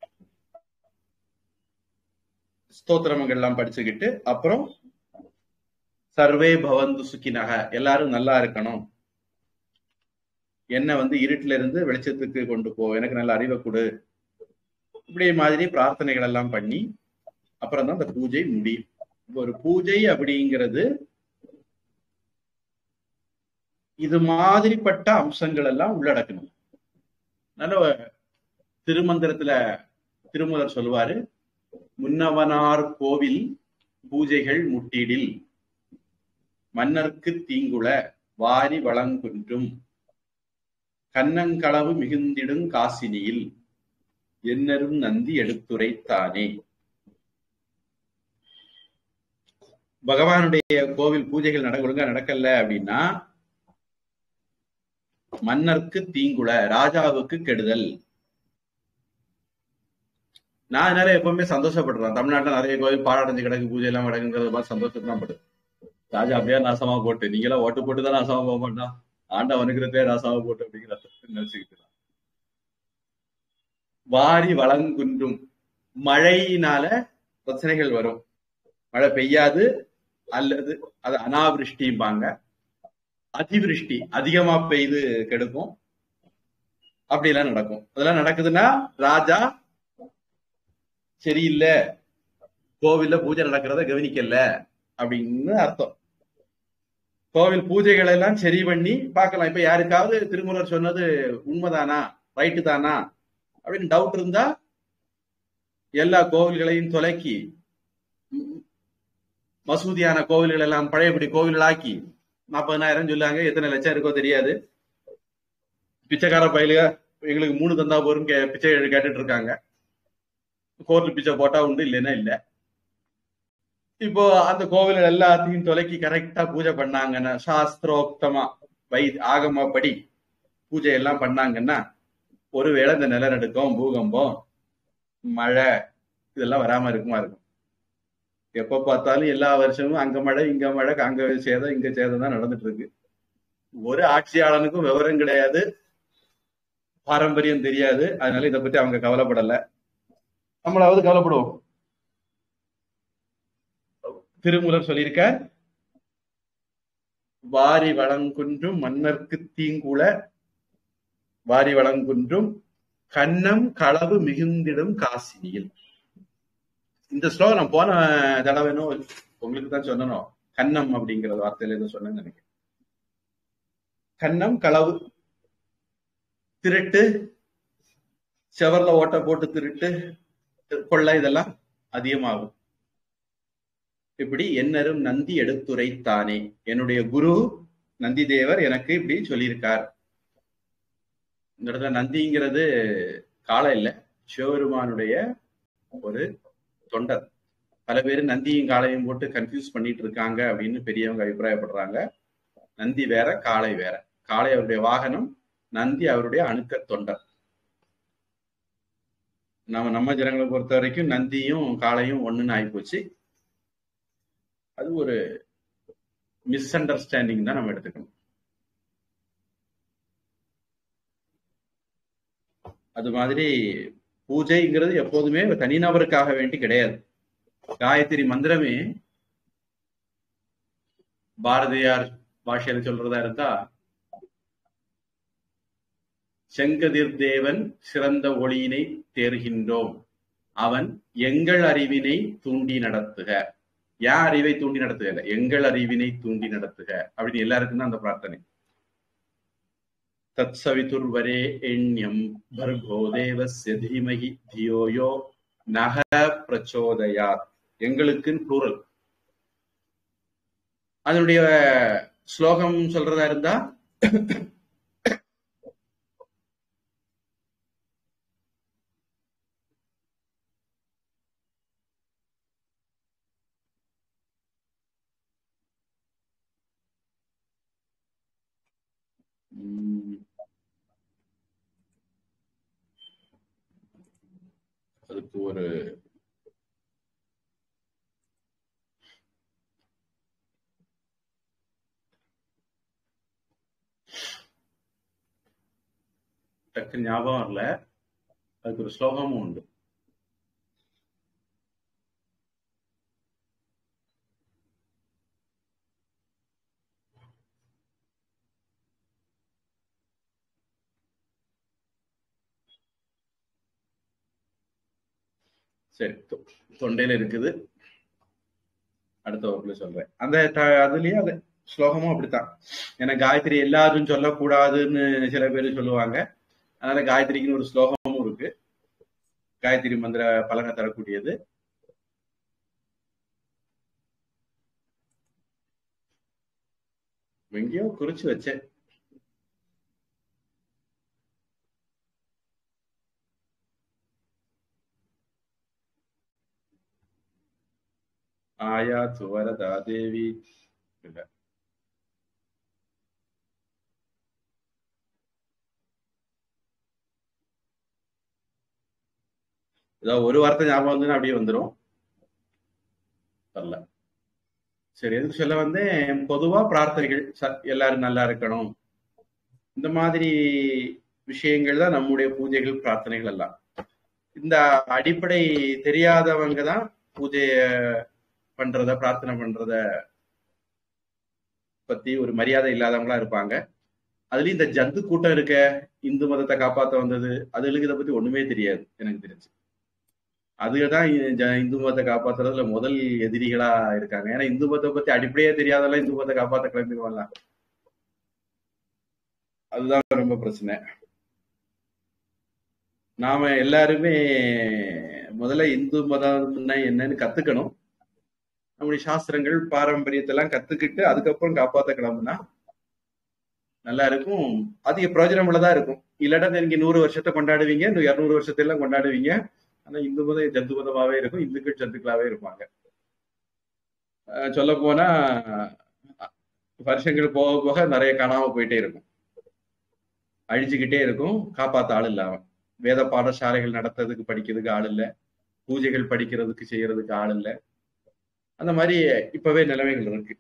ஸ்தோத்திரமங்கள் எல்லாம் படிச்சுக்கிட்டு அப்புறம் சர்வே பவந்து சுக்கினக எல்லாரும் நல்லா இருக்கணும் என்ன வந்து இருட்டுல இருந்து வெளிச்சத்துக்கு கொண்டு போ எனக்கு நல்ல அறிவை கொடு இப்படி மாதிரி பிரார்த்தனைகள் எல்லாம் பண்ணி அப்புறம் தான் அந்த பூஜை முடியும் இப்ப ஒரு பூஜை அப்படிங்கிறது இது மாதிரிப்பட்ட அம்சங்கள் எல்லாம் உள்ளடக்கணும் நல்ல திருமந்திரத்துல திருமூலர் சொல்லுவாரு முன்னவனார் கோவில் பூஜைகள் முட்டிடில் மன்னர்க்கு தீங்குள வாரி வளங்குன்றும் கண்ணங்களவு மிகுந்திடும் காசினியில் என்னரும் நந்தி எடுத்துரைத்தானே பகவானுடைய கோவில் பூஜைகள் நட ஒழுங்கா நடக்கல அப்படின்னா மன்னர்க்கு தீங்குள ராஜாவுக்கு கெடுதல் நான் அதனால எப்பவுமே சந்தோஷப்படுறேன் தமிழ்நாட்டுல நிறைய கோவில் பாடாடைஞ்சு கிடக்கு பூஜை எல்லாம் கிடக்குங்கிறது மாதிரி சந்தோஷம் தான் படுது ராஜா அப்படியே நாசமா போட்டு நீங்க எல்லாம் ஓட்டு போட்டு தான் நாசமா போக மாட்டான் ஆண்டவனுக்கிறதே நாசமா போட்டு அப்படிங்கிற நினைச்சுக்கிட்டு வாரி வளங்குன்றும் மழையினால பிரச்சனைகள் வரும் மழை பெய்யாது அல்லது அது அனாவிருஷ்டிம்பாங்க அதிவிருஷ்டி அதிகமா பெய்து கெடுக்கும் அப்படி எல்லாம் நடக்கும் அதெல்லாம் நடக்குதுன்னா ராஜா சரியில்லை கோவில்ல பூஜை நடக்கிறத கவனிக்கல அப்படின்னு அர்த்தம் கோவில் பூஜைகளை எல்லாம் சரி பண்ணி பார்க்கலாம் இப்ப யாருக்காவது திருமுறர் சொன்னது உண்மைதானா ரைட்டு தானா அப்படின்னு டவுட் இருந்தா எல்லா கோவில்களையும் தொலைக்கி மசூதியான கோவில்கள் எல்லாம் பழையபடி கோவில்களாக்கி நாற்பதனாயிரம் சொல்லாங்க எத்தனை லட்சம் இருக்கோ தெரியாது பிச்சைக்கார பயிலுக எங்களுக்கு மூணு தந்தா போரும் கே பிச்சை கேட்டுட்டு இருக்காங்க கோர்ட்டு பிச்சை போட்டா உண்டு இல்லைன்னா இல்ல இப்போ அந்த கோவில் எல்லாத்தையும் தொலைக்கி கரெக்டா பூஜை பண்ணாங்கன்னா சாஸ்திரோக்தமா வை ஆகமப்படி பூஜை எல்லாம் பண்ணாங்கன்னா ஒருவேளை இந்த நிலநடுக்கம் பூகம்பம் மழை இதெல்லாம் வராம இருக்குமா இருக்கும் எப்ப பார்த்தாலும் எல்லா வருஷமும் அங்க மழை இங்க மழை அங்க சேதம் இங்க சேதம் தான் நடந்துட்டு இருக்கு ஒரு ஆட்சியாளனுக்கும் விவரம் கிடையாது பாரம்பரியம் தெரியாது அதனால இதை பத்தி அவங்க கவலைப்படல நம்மளாவது கவலைப்படுவோம் திருமூலர் சொல்லியிருக்க வாரி வளங்குன்றும் மன்னர்க்கு தீங்குல வாரி வளங்குன்றும் கண்ணம் களவு மிகுந்திடும் காசினியில் இந்த ஸ்லோகம் நான் போன தடவைனோ உங்களுக்கு தான் சொன்னனும் கண்ணம் அப்படிங்கிற வார்த்தையில எதுவும் சொன்னேன்னு நினைக்கிறேன் கண்ணம் களவு திருட்டு செவர்ல ஓட்ட போட்டு திருட்டு கொள்ளை இதெல்லாம் அதிகமாகும் இப்படி என்னரும் நந்தி எடுத்துரைத்தானே என்னுடைய குரு நந்தி தேவர் எனக்கு இப்படி சொல்லியிருக்கார் இந்த இடத்துல நந்திங்கிறது காலை இல்ல சிவபெருமானுடைய ஒரு தொண்டர் பல பேர் நந்தியும் காளையும் போட்டு கன்ஃபியூஸ் பண்ணிட்டு இருக்காங்க அப்படின்னு பெரியவங்க அபிப்பிராயப்படுறாங்க நந்தி வேற காளை வேற காளை அவருடைய வாகனம் நந்தி அவருடைய அணுக்க தொண்டர் நம்ம நம்ம ஜனங்களை பொறுத்த வரைக்கும் நந்தியும் காளையும் ஒண்ணுன்னு ஆயிப்போச்சு அது ஒரு மிஸ் அண்டர்ஸ்டாண்டிங் தான் நம்ம எடுத்துக்கணும் அது மாதிரி பூஜைங்கிறது எப்போதுமே தனிநபருக்காக வேண்டி கிடையாது காயத்ரி மந்திரமே பாரதியார் பாஷையில சொல்றதா இருந்தா செங்கதிர் தேவன் சிறந்த ஒளியினை தேர்கின்றோம் அவன் எங்கள் அறிவினை தூண்டி நடத்துக யார் அறிவை தூண்டி நடத்துக இல்ல எங்கள் அறிவினை தூண்டி நடத்துக அப்படின்னு எல்லாருக்கும் தான் அந்த பிரார்த்தனை தத் சவிதுர்வரே எண்யம் பர்கோ தேவஸ்ய தீமகி தியோயோ நக பிரச்சோதயாத் எங்களுக்குன்னு ப்ளூரல் அதனுடைய ஸ்லோகம் சொல்றதா இருந்தா உம், அதுக்கு ஒரு டக்கு ஞாபகம் வரல அதுக்கு ஒரு ஸ்லோகமும் உண்டு சரி தொ- தொண்டையில இருக்குது அடுத்த வகுப்புல சொல்றேன் அந்த த- அதுலயே அது ஸ்லோகமும் அப்படித்தான் ஏன்னா காயத்ரி எல்லாரும் சொல்லக்கூடாதுன்னு சில பேர் சொல்லுவாங்க அதனால காயத்ரிக்குன்னு ஒரு ஸ்லோகமும் இருக்கு காயத்ரி மந்திர பலனை தரக்கூடியது எங்கேயோ குறிச்சு வச்சேன் ஆயா சுவரதா தேவி இல்ல ஏதாவது ஒரு வார்த்தை ஞாபகம் வந்து அப்படியே வந்துடும் வரல சரி எதுக்கு சொல்ல வந்தேன் பொதுவா பிரார்த்தனைகள் ச- எல்லாரும் நல்லா இருக்கணும் இந்த மாதிரி விஷயங்கள் தான் நம்முடைய பூஜைகள் பிரார்த்தனைகள் எல்லாம் இந்த அடிப்படை தெரியாதவங்க தான் பூஜைய பண்றத பிரார்த்தனை பண்றத பத்தி ஒரு மரியாதை இல்லாதவங்களா இருப்பாங்க அதுலயும் இந்த ஜந்து கூட்டம் இருக்க இந்து மதத்தை காப்பாத்த வந்தது அதுகளுக்கு இதை பத்தி ஒண்ணுமே தெரியாது எனக்கு தெரிஞ்சு அதுதான் ஜ- இந்து மதத்தை காப்பாத்துறதுல முதல் எதிரிகளா இருக்காங்க ஏன்னா இந்து மதத்தை பத்தி அடிப்படையே தெரியாதெல்லாம் இந்து மதத்தை காப்பாத்த கிளம்பிடுவாங்க அதுதான் ரொம்ப பிரச்சனை நாம எல்லாருமே முதல்ல இந்து மதம்னா என்னன்னு கத்துக்கணும் நம்முடைய சாஸ்திரங்கள் பாரம்பரியத்தை எல்லாம் கத்துக்கிட்டு அதுக்கப்புறம் காப்பாத்த கிளம்புனா நல்லா இருக்கும் அதிக பிரயோஜனம் உள்ளதா இருக்கும் இல்லாட்டா நீங்க நூறு வருஷத்தை கொண்டாடுவீங்க இந்த இருநூறு வருஷத்தை எல்லாம் கொண்டாடுவீங்க ஆனா இந்து மதம் ஜந்து மதமாவே இருக்கும் இந்துக்கள் ஜந்துக்களாவே இருப்பாங்க சொல்ல போனா வருஷங்கள் போக போக நிறைய காணாம போயிட்டே இருக்கும் அழிச்சுக்கிட்டே இருக்கும் காப்பாத்த ஆள் இல்ல அவன் வேத பாடசாலைகள் நடத்துறதுக்கு படிக்கிறதுக்கு ஆள் இல்ல பூஜைகள் படிக்கிறதுக்கு செய்யறதுக்கு ஆள் இல்ல அந்த மாதிரி இப்பவே நிலைமைகள் இருக்கு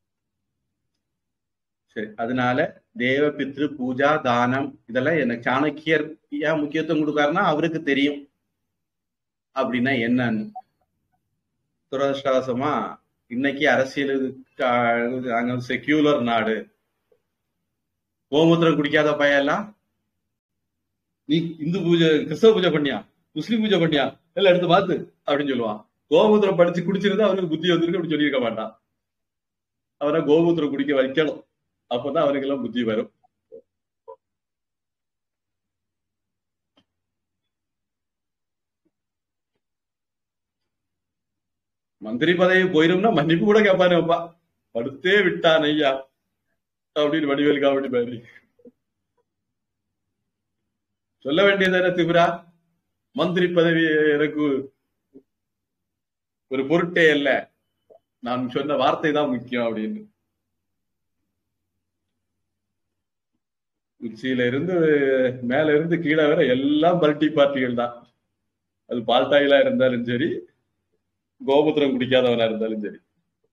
சரி அதனால தேவ பித்ரு பூஜா தானம் இதெல்லாம் எனக்கு சாணக்கியர் ஏன் முக்கியத்துவம் கொடுக்காருன்னா அவருக்கு தெரியும் அப்படின்னா என்னன்னு துரதிருஷ்டவசமா இன்னைக்கு அரசியலுக்கு அங்க செக்யூலர் நாடு கோமூத்திரம் குடிக்காத பையெல்லாம் நீ இந்து பூஜை கிறிஸ்தவ பூஜை பண்ணியா முஸ்லீம் பூஜை பண்ணியா எல்லாம் எடுத்து பார்த்து அப்படின்னு சொல்லுவான் கோமூத்திரம் படிச்சு குடிச்சிருந்தா அவனுக்கு புத்தி வந்திருக்கு அப்படி சொல்லியிருக்க மாட்டான் அவனை கோமூத்திரம் குடிக்க வைக்கணும் அப்பதான் அவனுக்கு எல்லாம் புத்தி வரும் மந்திரி பதவி போயிரும்னா மன்னிப்பு கூட கேட்பானே அப்பா படுத்தே விட்டான் ஐயா அப்படின்னு வடிவேல் காமெடி மாதிரி சொல்ல வேண்டியதான திமிரா மந்திரி பதவி எனக்கு ஒரு பொருட்டே அல்ல நான் சொன்ன வார்த்தை தான் முக்கியம் அப்படின்னு உச்சியில இருந்து மேல இருந்து கீழே வர எல்லாம் பல்டி பார்ட்டிகள் தான் அது பால்டாயிலா இருந்தாலும் சரி கோபுத்திரம் குடிக்காதவனா இருந்தாலும் சரி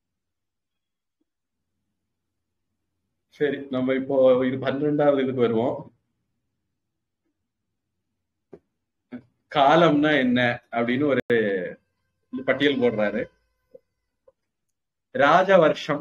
சரி நம்ம இப்போ இது பன்னெண்டாவது இதுக்கு வருவோம் காலம்னா என்ன அப்படின்னு ஒரு பட்டியல் போடுறாரு ராஜ வருஷம்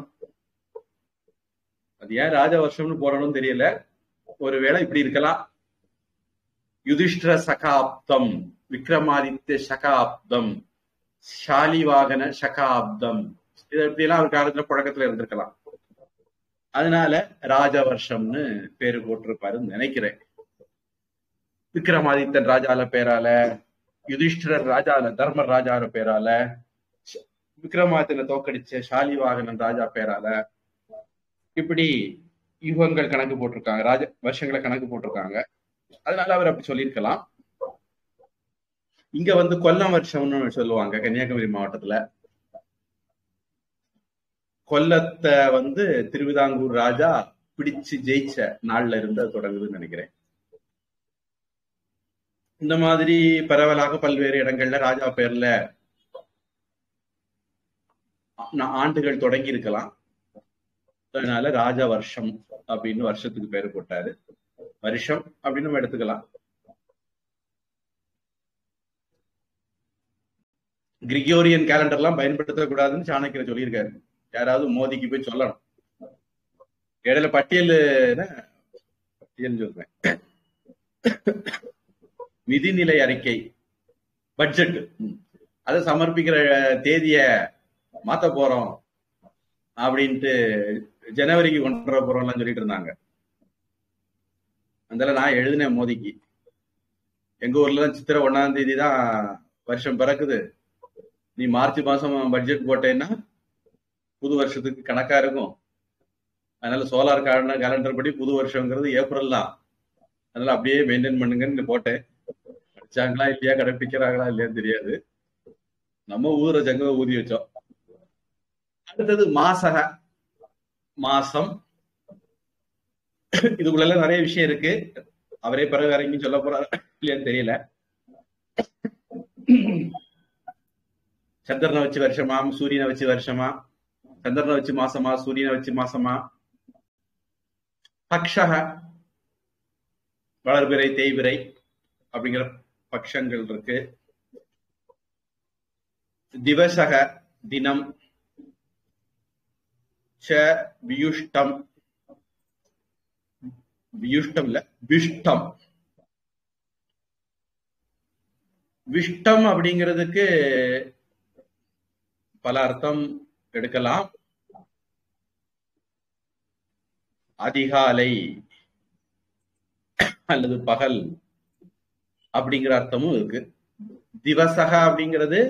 அது ஏன் ராஜ வருஷம்னு போடணும்னு தெரியல ஒருவேளை இப்படி இருக்கலாம் யுதிஷ்டர சகாப்தம் விக்ரமாதித்ய சகாப்தம் ஷாலிவாகன சகாப்தம் இதை எப்படியெல்லாம் ஒரு காலத்துல புழக்கத்துல இருந்திருக்கலாம் அதனால ராஜ வருஷம்னு பேரு போட்டிருப்பாருன்னு நினைக்கிறேன் விக்ரமாதித்தன் ராஜால பேரால யுதிஷ்டிரர் ராஜால தர்மர் ராஜால பேரால விக்ரமாதித்தனை தோக்கடிச்ச ஷாலிவாகனன் ராஜா பேரால இப்படி யுகங்கள் கணக்கு போட்டிருக்காங்க ராஜ வருஷங்களை கணக்கு போட்டிருக்காங்க அதனால அவர் அப்படி சொல்லியிருக்கலாம் இங்க வந்து கொல்லம் வருஷம்னு சொல்லுவாங்க கன்னியாகுமரி மாவட்டத்துல கொல்லத்தை வந்து திருவிதாங்கூர் ராஜா பிடிச்சு ஜெயிச்ச நாள்ல இருந்து அது தொடங்குதுன்னு நினைக்கிறேன் இந்த மாதிரி பரவலாக பல்வேறு இடங்கள்ல ராஜா பேர்ல ஆண்டுகள் தொடங்கி இருக்கலாம் அதனால ராஜா வருஷம் அப்படின்னு வருஷத்துக்கு பேரு போட்டாரு வருஷம் அப்படின்னு நம்ம எடுத்துக்கலாம் கிரிகோரியன் கேலண்டர் எல்லாம் பயன்படுத்தக்கூடாதுன்னு சாணக்கியர் சொல்லியிருக்காரு யாராவது மோதிக்கு போய் சொல்லணும் இடையில பட்டியல் பட்டியல் சொல்றேன் நிதிநிலை அறிக்கை பட்ஜெட் அதை சமர்ப்பிக்கிற தேதிய மாத்த போறோம் அப்படின்ட்டு ஜனவரிக்கு கொண்டு வர போறோம்லாம் சொல்லிட்டு இருந்தாங்க அதனால நான் எழுதினேன் மோதிக்கு எங்க ஊர்ல தான் சித்திரை ஒன்னாம் தேதி தான் வருஷம் பிறக்குது நீ மார்ச் மாசம் பட்ஜெட் போட்டேன்னா புது வருஷத்துக்கு கணக்கா இருக்கும் அதனால சோலார் கேலண்டர் படி புது வருஷங்கிறது ஏப்ரல் தான் அதனால அப்படியே மெயின்டைன் பண்ணுங்கன்னு போட்டேன் படிச்சாங்களா இல்லையா கடைப்பிடிக்கிறாங்களா இல்லையான்னு தெரியாது நம்ம ஊரை ஜங்க ஊதி வச்சோம் அடுத்தது மாசக மாசம் இதுக்குள்ள நிறைய விஷயம் இருக்கு அவரே பிறகு வேற எங்கேயும் சொல்ல போறாரு இல்லையான்னு தெரியல சந்திரனை வச்சு வருஷமா சூரியனை வச்சு வருஷமா சந்திரனை வச்சு மாசமா சூரியனை வச்சு மாசமா பக்ஷக வளர்பிறை தேய்பிறை அப்படிங்கிற பக்ஷங்கள் இருக்கு திவசக தினம் ச வியுஷ்டம் வியுஷ்டம் இல்ல விஷ்டம் விஷ்டம் அப்படிங்கிறதுக்கு பல அர்த்தம் எடுக்கலாம் அதிகாலை அல்லது பகல் அப்படிங்கிற அர்த்தமும் இருக்கு திவசக அப்படிங்கிறது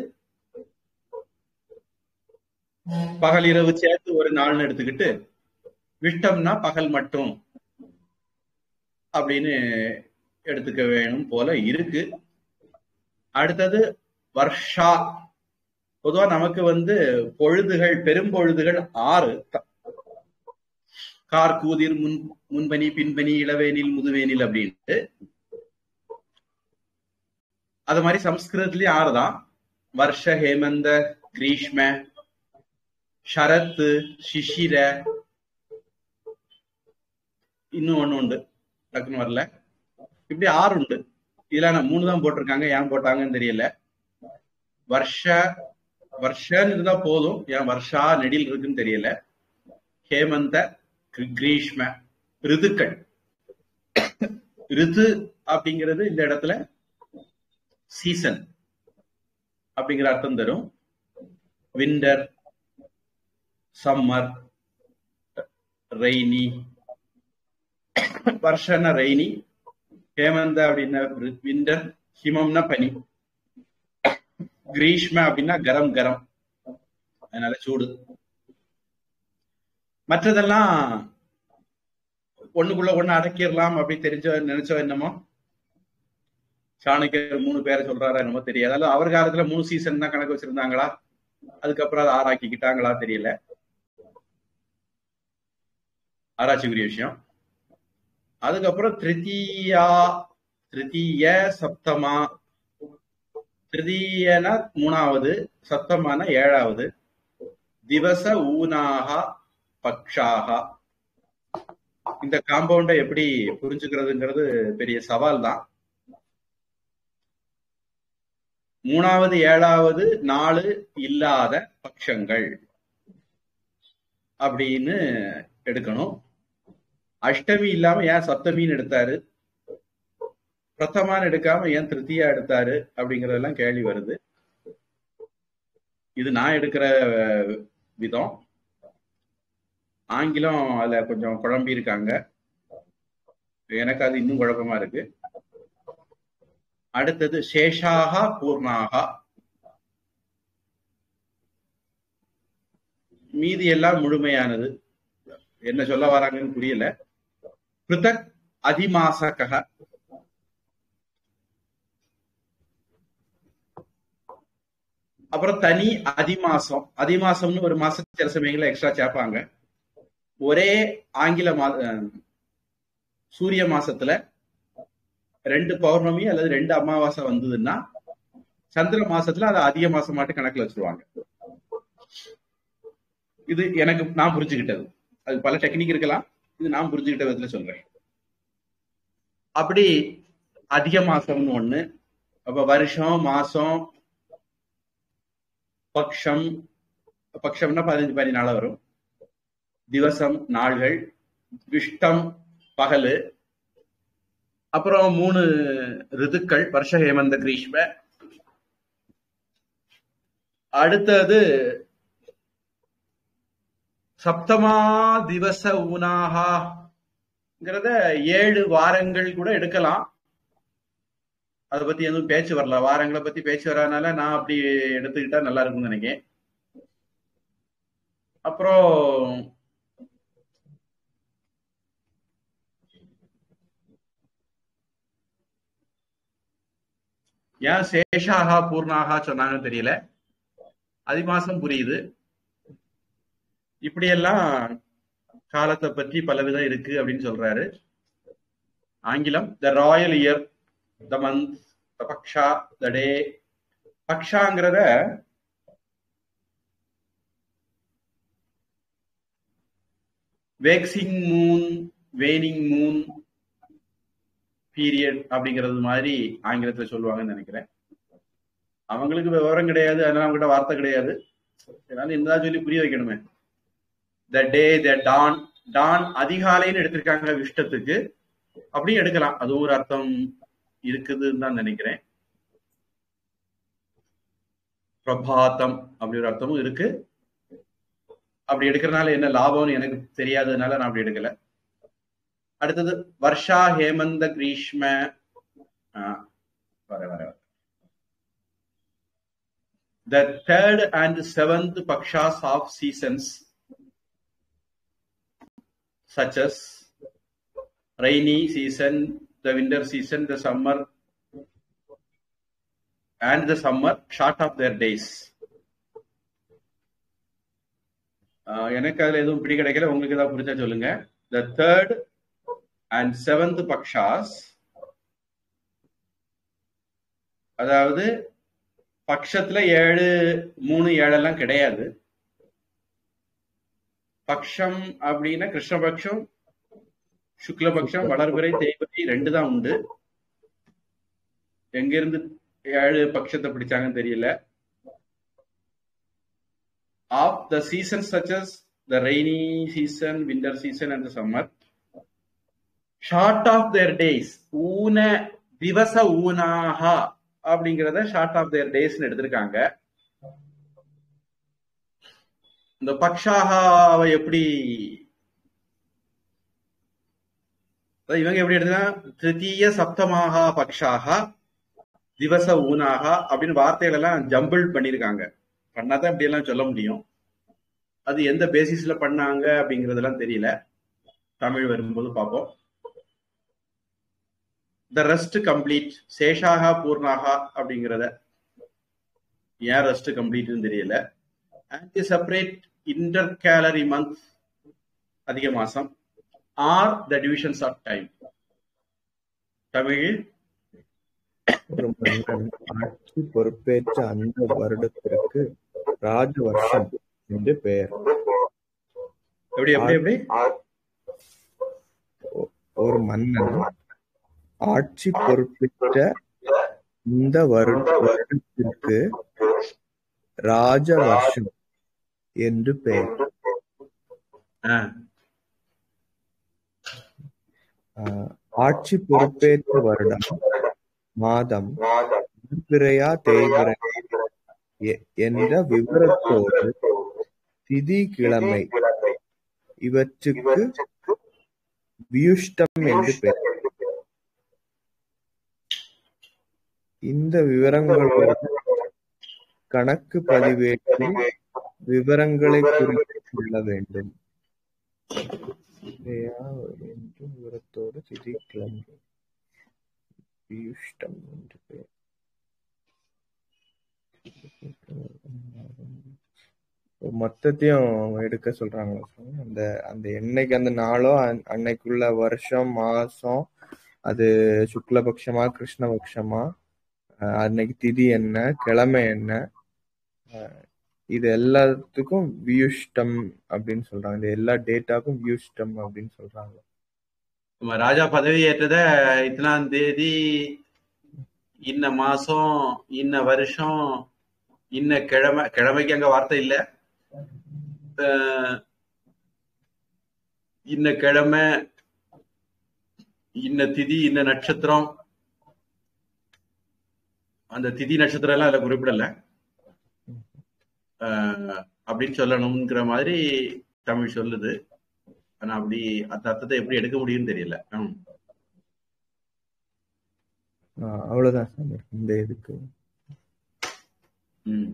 பகல் இரவு சேர்த்து ஒரு நாள்னு எடுத்துக்கிட்டு விஷ்டம்னா பகல் மட்டும் அப்படின்னு எடுத்துக்க வேணும் போல இருக்கு அடுத்தது வர்ஷா பொதுவா நமக்கு வந்து பொழுதுகள் பெரும்பொழுதுகள் ஆறு கார் கூதிர் முன் முன்பனி பின்பனி இளவேனில் முதுவேனில் அப்படின்ட்டு அது மாதிரி சம்ஸ்கிருதத்திலயும் ஆறுதான் வருஷ ஹேமந்த கிரீஷ்ம ஷரத் சிஷிர இன்னும் ஒண்ணு உண்டு டக்குன்னு வரல இப்படி ஆறு உண்டு இதுல நான் மூணு தான் போட்டிருக்காங்க ஏன் போட்டாங்கன்னு தெரியல வருஷ வருஷன்னு இருந்தா போதும் ஏன் வருஷா நெடில் இருக்குன்னு தெரியல ஹேமந்த கிரி- கிரீஷ்ம ரிதுக்கள் ரிது அப்படிங்கிறது இந்த இடத்துல சீசன் அப்படிங்கிற அர்த்தம் தரும் விண்டர் சம்மர் ரெய்னி வருஷன்னா ரெய்னி ஹேமந்த அப்படின்னா விண்டர் ஹிமம்னா பனி கிரீஷ்ம அப்படின்னா கரம் கரம் அதனால சூடு மற்றதெல்லாம் ஒண்ணுக்குள்ள ஒண்ணு அடக்கிடலாம் அப்படி தெரிஞ்சோ நினைச்சோ என்னமோ சாணக்கியர் மூணு பேரை சொல்றாரா என்னமோ தெரியாது அதாவது அவர் காலத்துல மூணு சீசன் தான் கணக்கு வச்சிருந்தாங்களா அதுக்கப்புறம் அதை ஆராக்கிக்கிட்டாங்களா தெரியல ஆராய்ச்சிக்குரிய விஷயம் அதுக்கப்புறம் திருத்தீயா திருத்தீய சப்தமா திருதீயன மூணாவது சப்தமான ஏழாவது திவச ஊனாகா பக்ஷாகா இந்த காம்பவுண்டை எப்படி புரிஞ்சுக்கிறதுங்கிறது பெரிய சவால் தான் மூணாவது ஏழாவது நாலு இல்லாத பட்சங்கள் அப்படின்னு எடுக்கணும் அஷ்டமி இல்லாம ஏன் சப்தமின்னு எடுத்தாரு பிரதமான்னு எடுக்காம ஏன் திருத்தியா எடுத்தாரு அப்படிங்கறதெல்லாம் கேள்வி வருது இது நான் எடுக்கிற அஹ், விதம் ஆங்கிலம் அதுல கொஞ்சம் குழம்பி இருக்காங்க எனக்கு அது இன்னும் குழப்பமா இருக்கு அடுத்தது சேஷாகா பூர்ணாகா மீதி எல்லாம் முழுமையானது என்ன சொல்ல வராங்கன்னு புரியல பிருத்தக் அதிமாசக அப்புறம் தனி அதிமாசம் அதிமாசம்னு ஒரு மாசம் சில சமயங்கள்ல எக்ஸ்ட்ரா சேர்ப்பாங்க ஒரே ஆங்கில மா அஹ் சூரிய மாசத்துல ரெண்டு பௌர்ணமி அல்லது ரெண்டு அமாவாசை வந்ததுன்னா சந்திர மாசத்துல அதை அதிக மாசம் மட்டும் கணக்குல வச்சிருவாங்க இது எனக்கு நான் புரிஞ்சுக்கிட்டது அது பல டெக்னிக் இருக்கலாம் இது நான் புரிஞ்சுக்கிட்ட விதத்துல சொல்றேன் அப்படி அதிக மாசம்னு ஒண்ணு அப்ப வருஷம் மாசம் பக்ஷம் பக்ஷம்னா பதினஞ்சு பதினாலு வரும் திவசம் நாள்கள் விஷ்டம் பகலு அப்புறம் மூணு ரிதுக்கள் வருஷ ஹேமந்த கிரீஷ்ம அடுத்தது சப்தமா திவச ஊனாகாங்கிறத ஏழு வாரங்கள் கூட எடுக்கலாம் அதை பத்தி எதுவும் பேச்சு வரல வாரங்களை பத்தி பேச்சு வராதனால நான் அப்படி எடுத்துக்கிட்டா நல்லா இருக்கும்னு நினைக்கிறேன் அப்புறம் ஏன் சேஷாகா பூர்ணாகா சொன்னாங்கன்னு தெரியல அதிமாசம் புரியுது இப்படியெல்லாம் காலத்தை பற்றி பலவிதம் இருக்கு அப்படின்னு சொல்றாரு ஆங்கிலம் the royal year the month the paksha the day பக்ஷாங்கிறத waxing moon waning moon period அப்படிங்கிறது மாதிரி ஆங்கிலத்துல சொல்லுவாங்கன்னு நினைக்கிறேன் அவங்களுக்கு விவரம் கிடையாது அதனால அவங்ககிட்ட வார்த்தை கிடையாது அதனால என்னதான் சொல்லி புரிய வைக்கணுமே த டே த டான் டான் அதிகாலைன்னு எடுத்திருக்காங்க விஷ்டத்துக்கு அப்படியும் எடுக்கலாம் அது ஒரு அர்த்தம் இருக்குதுன்னு தான் நினைக்கிறேன் பிரபாத்தம் அப்படி ஒரு அர்த்தமும் இருக்கு அப்படி எடுக்கிறதுனால என்ன லாபம்னு எனக்கு தெரியாததுனால நான் அப்படி எடுக்கல அடுத்தது வர்ஷா ஹேமந்த கிரீஷ்ம ஆஹ், வர வர வர The third and seventh pakshas of seasons, such as rainy season, the winter season, the summer, and the summer, short of their days. ஆஹ் எனக்கு அதுல எதுவும் பிடி கிடைக்கல உங்களுக்கு ஏதாவது புரிஞ்சா சொல்லுங்க the third and seventh pakshas அதாவது பக்ஷத்துல ஏழு மூணு ஏழெல்லாம் கிடையாது பக்ஷம் அப்படின்னா கிருஷ்ணபக்ஷம் சுக்லபக்ஷம் வளர்பிறை தேய்பிறை ரெண்டு தான் உண்டு எங்க இருந்து ஏழு பட்சத்தை பிடிச்சாங்கன்னு தெரியல of the season such as the rainy season winter season and summer short of their days ஊன திவச ஊனாகா அப்படிங்கிறத ஷார்ட் ஆஃப் தேர் டேஸ்னு எடுத்திருக்காங்க இந்த பக்ஷாகாவை எப்படி அதாவது இவங்க எப்படி எடுத்தா திருத்தீய சப்தமாகா பக்ஷாகா திவச ஊனாகா அப்படின்னு வார்த்தைகள் எல்லாம் ஜம்பிள் பண்ணிருக்காங்க பண்ணாதான் இப்படி எல்லாம் சொல்ல முடியும் அது எந்த பேசிஸ்ல பண்ணாங்க அப்படிங்கறதெல்லாம் தெரியல தமிழ் வரும்போது பார்ப்போம் த ரெஸ்ட் கம்ப்ளீட் சேஷாகா பூர்ணாகா அப்படிங்கிறத ஏன் ரெஸ்ட் கம்ப்ளீட்னு தெரியல and separate intercalary month அதிக மாசம் are the divisions of time தமிழில் ஒரு மன்னன் ஆட்சி பொறுப்பேற்ற அந்த வருடத்திற்கு ராஜ வருஷம் என்று பெயர் எப்படி எப்படி எப்படி ஒரு மன்னன் ஆட்சி பொறுப்பேற்ற இந்த வருட வருடத்திற்கு ராஜ வருஷம் என்று பெயர் ஆ, ஆஹ், ஆட்சி பொறுப்பேற்ற வருடம் மாதம் பிறையா தேய்பிறை எ- என்ற விவரத்தோடு திதி கிழமை இவற்றுக்கு வியுஷ்டம் என்று பெயர் இந்த விவரங்களோடு கணக்கு பதிவேட்டில் விவரங்களை குறித்து கொள்ள வேண்டும் பிறையா என்று விவரத்தோடு திதி கிழமை வியுஷ்டம் என்று பெயர் மொத்தத்தையும் எடுக்க சொல்றாங்களா சுவாமி? அந்த அந்த என்னைக்கு அந்த நாளோ அன்- அன்னைக்குள்ள வருஷம் மாசம் அது சுக்லபக்ஷமா கிருஷ்ணபக்ஷமா அஹ் அன்னைக்கு திதி என்ன கிழமை என்ன அஹ் இது எல்லாத்துக்கும் வியுஷ்டம் அப்படின்னு சொல்றாங்க இந்த எல்லா டேட்டாக்கும் வியுஷ்டம் அப்படின்னு சொல்றாங்க நம்ம ராஜா பதவி ஏற்றத இத்தனாம் தேதி இன்ன மாசம் இன்ன வருஷம் இன்ன கிழமை கிழமைக்கு அங்க வார்த்தை இல்ல அஹ், இன்ன கிழமை இன்ன திதி இன்ன நட்சத்திரம் அந்த திதி நட்சத்திரம் எல்லாம் அதுல குறிப்பிடல அஹ், அப்படின்னு சொல்லணுங்கிற மாதிரி தமிழ் சொல்லுது ஆனா அப்படி அந்த அர்த்தத்தை எப்படி எடுக்க முடியும்னு தெரியல ம். அஹ் அவ்வளவுதான் சாமி இந்த இதுக்கு ம்.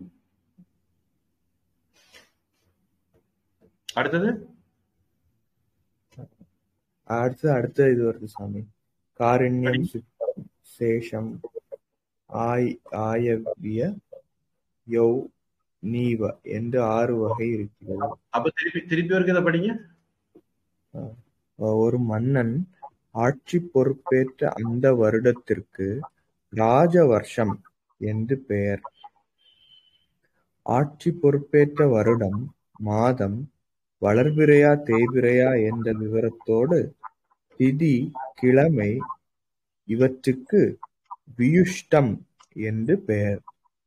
அடுத்தது அடுத்து அடுத்த இது வருது சாமி காருண்யம் படி. சுத்தம் சேஷம் ஆய் ஆயவிய யௌ நீவ என்று ஆறு வகை இருக்கிறது அப்ப திருப்பி திருப்பி இருக்கிறத படிங்க ஒரு மன்னன் ஆட்சி பொறுப்பேற்ற அந்த வருடத்திற்கு ராஜ வருஷம் என்று பெயர் ஆட்சி பொறுப்பேற்ற வருடம் மாதம் வளர்பிறையா தேய்பிறையா என்ற விவரத்தோடு திதி கிழமை இவற்றுக்கு வியுஷ்டம் என்று பெயர்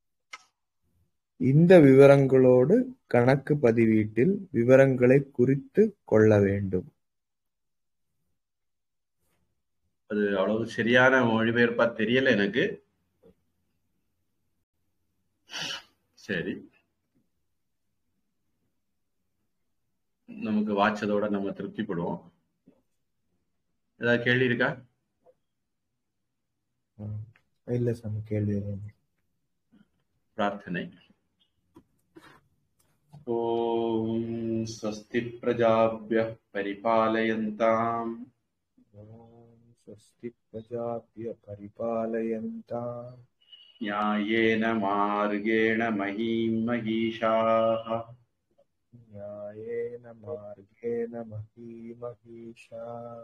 இந்த விவரங்களோடு கணக்கு பதிவீட்டில் விவரங்களை குறித்து கொள்ள வேண்டும் அது அவ்வளவு சரியான மொழிபெயர்ப்பா தெரியல எனக்கு சரி நமக்கு வாட்சதோட நம்ம திருப்திப்படுவோம் ஏதாவது கேள்வி இருக்கா ஆஹ் இல்ல சாமி கேள்வி எதுவும் இல்லை. प्रार्थने ॐ स्वस्ति प्रजाभ्यः परिपालयन्ताम् ஓம் ஸ்வஸ்தி பிரஜாபிய பரிபாலயந்தா न्यायेन मार्गेण महीं महिषाः न्यायेन मार्गेण महीमहीषा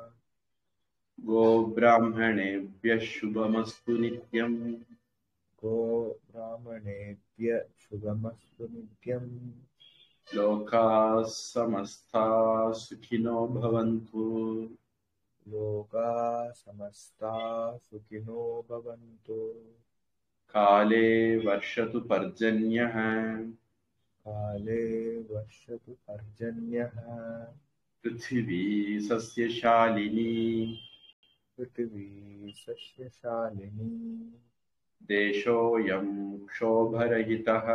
गोब्राह्मणेभ्यः शुभमस्तु नित्यम् गो ब्राह्मणेभ्य शुभमस्तु नित्यम् लोकाः समस्ताः सुखिनो भवन्तु लोका समस्ता सुखिनो भवन्तु काले वर्षतु पर्जन्यः काले वर्षतु पर्जन्यः पृथिवी सस्यशालिनी पृथिवी सस्यशालिनी देशोऽयं क्षोभरहितः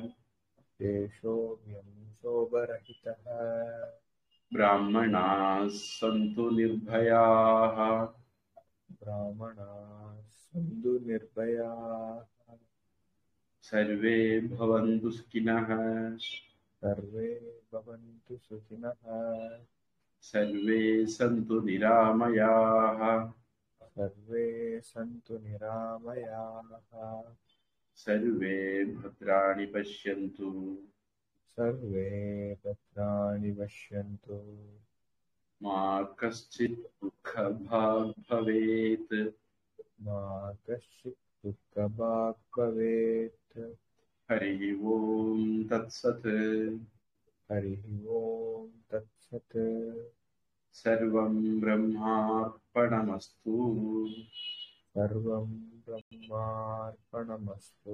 देशोऽयं शोभरहितः ब्राह्मणाः सन्तु निर्भयाः ब्राह्मणाः सन्तु निर्भयाः सर्वे भवन्तु सुखिनः सर्वे भवन्तु सुखिनः सर्वे सन्तु निरामयाः सर्वे सन्तु निरामयाः सर्वे भद्राणि पश्यन्तु सर्वे भद्राणि पश्यन्तु मा कश्चित् दुःखभाग् भवेत् मा कश्चित् दुःखभाग् भवेत् हरिः ओम् तत्सत् हरिः ओम् तत्सत् सर्वं ब्रह्मार्पणमस्तु सर्वं ब्रह्मार्पणमस्तु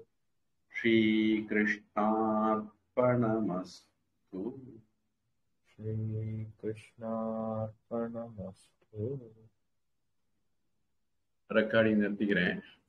श्रीकृष्णार्पणमस्तु श्रीकृष्णार्पणमस्तु ரெக்கார்டிங் நிறுத்திக்கிறேன்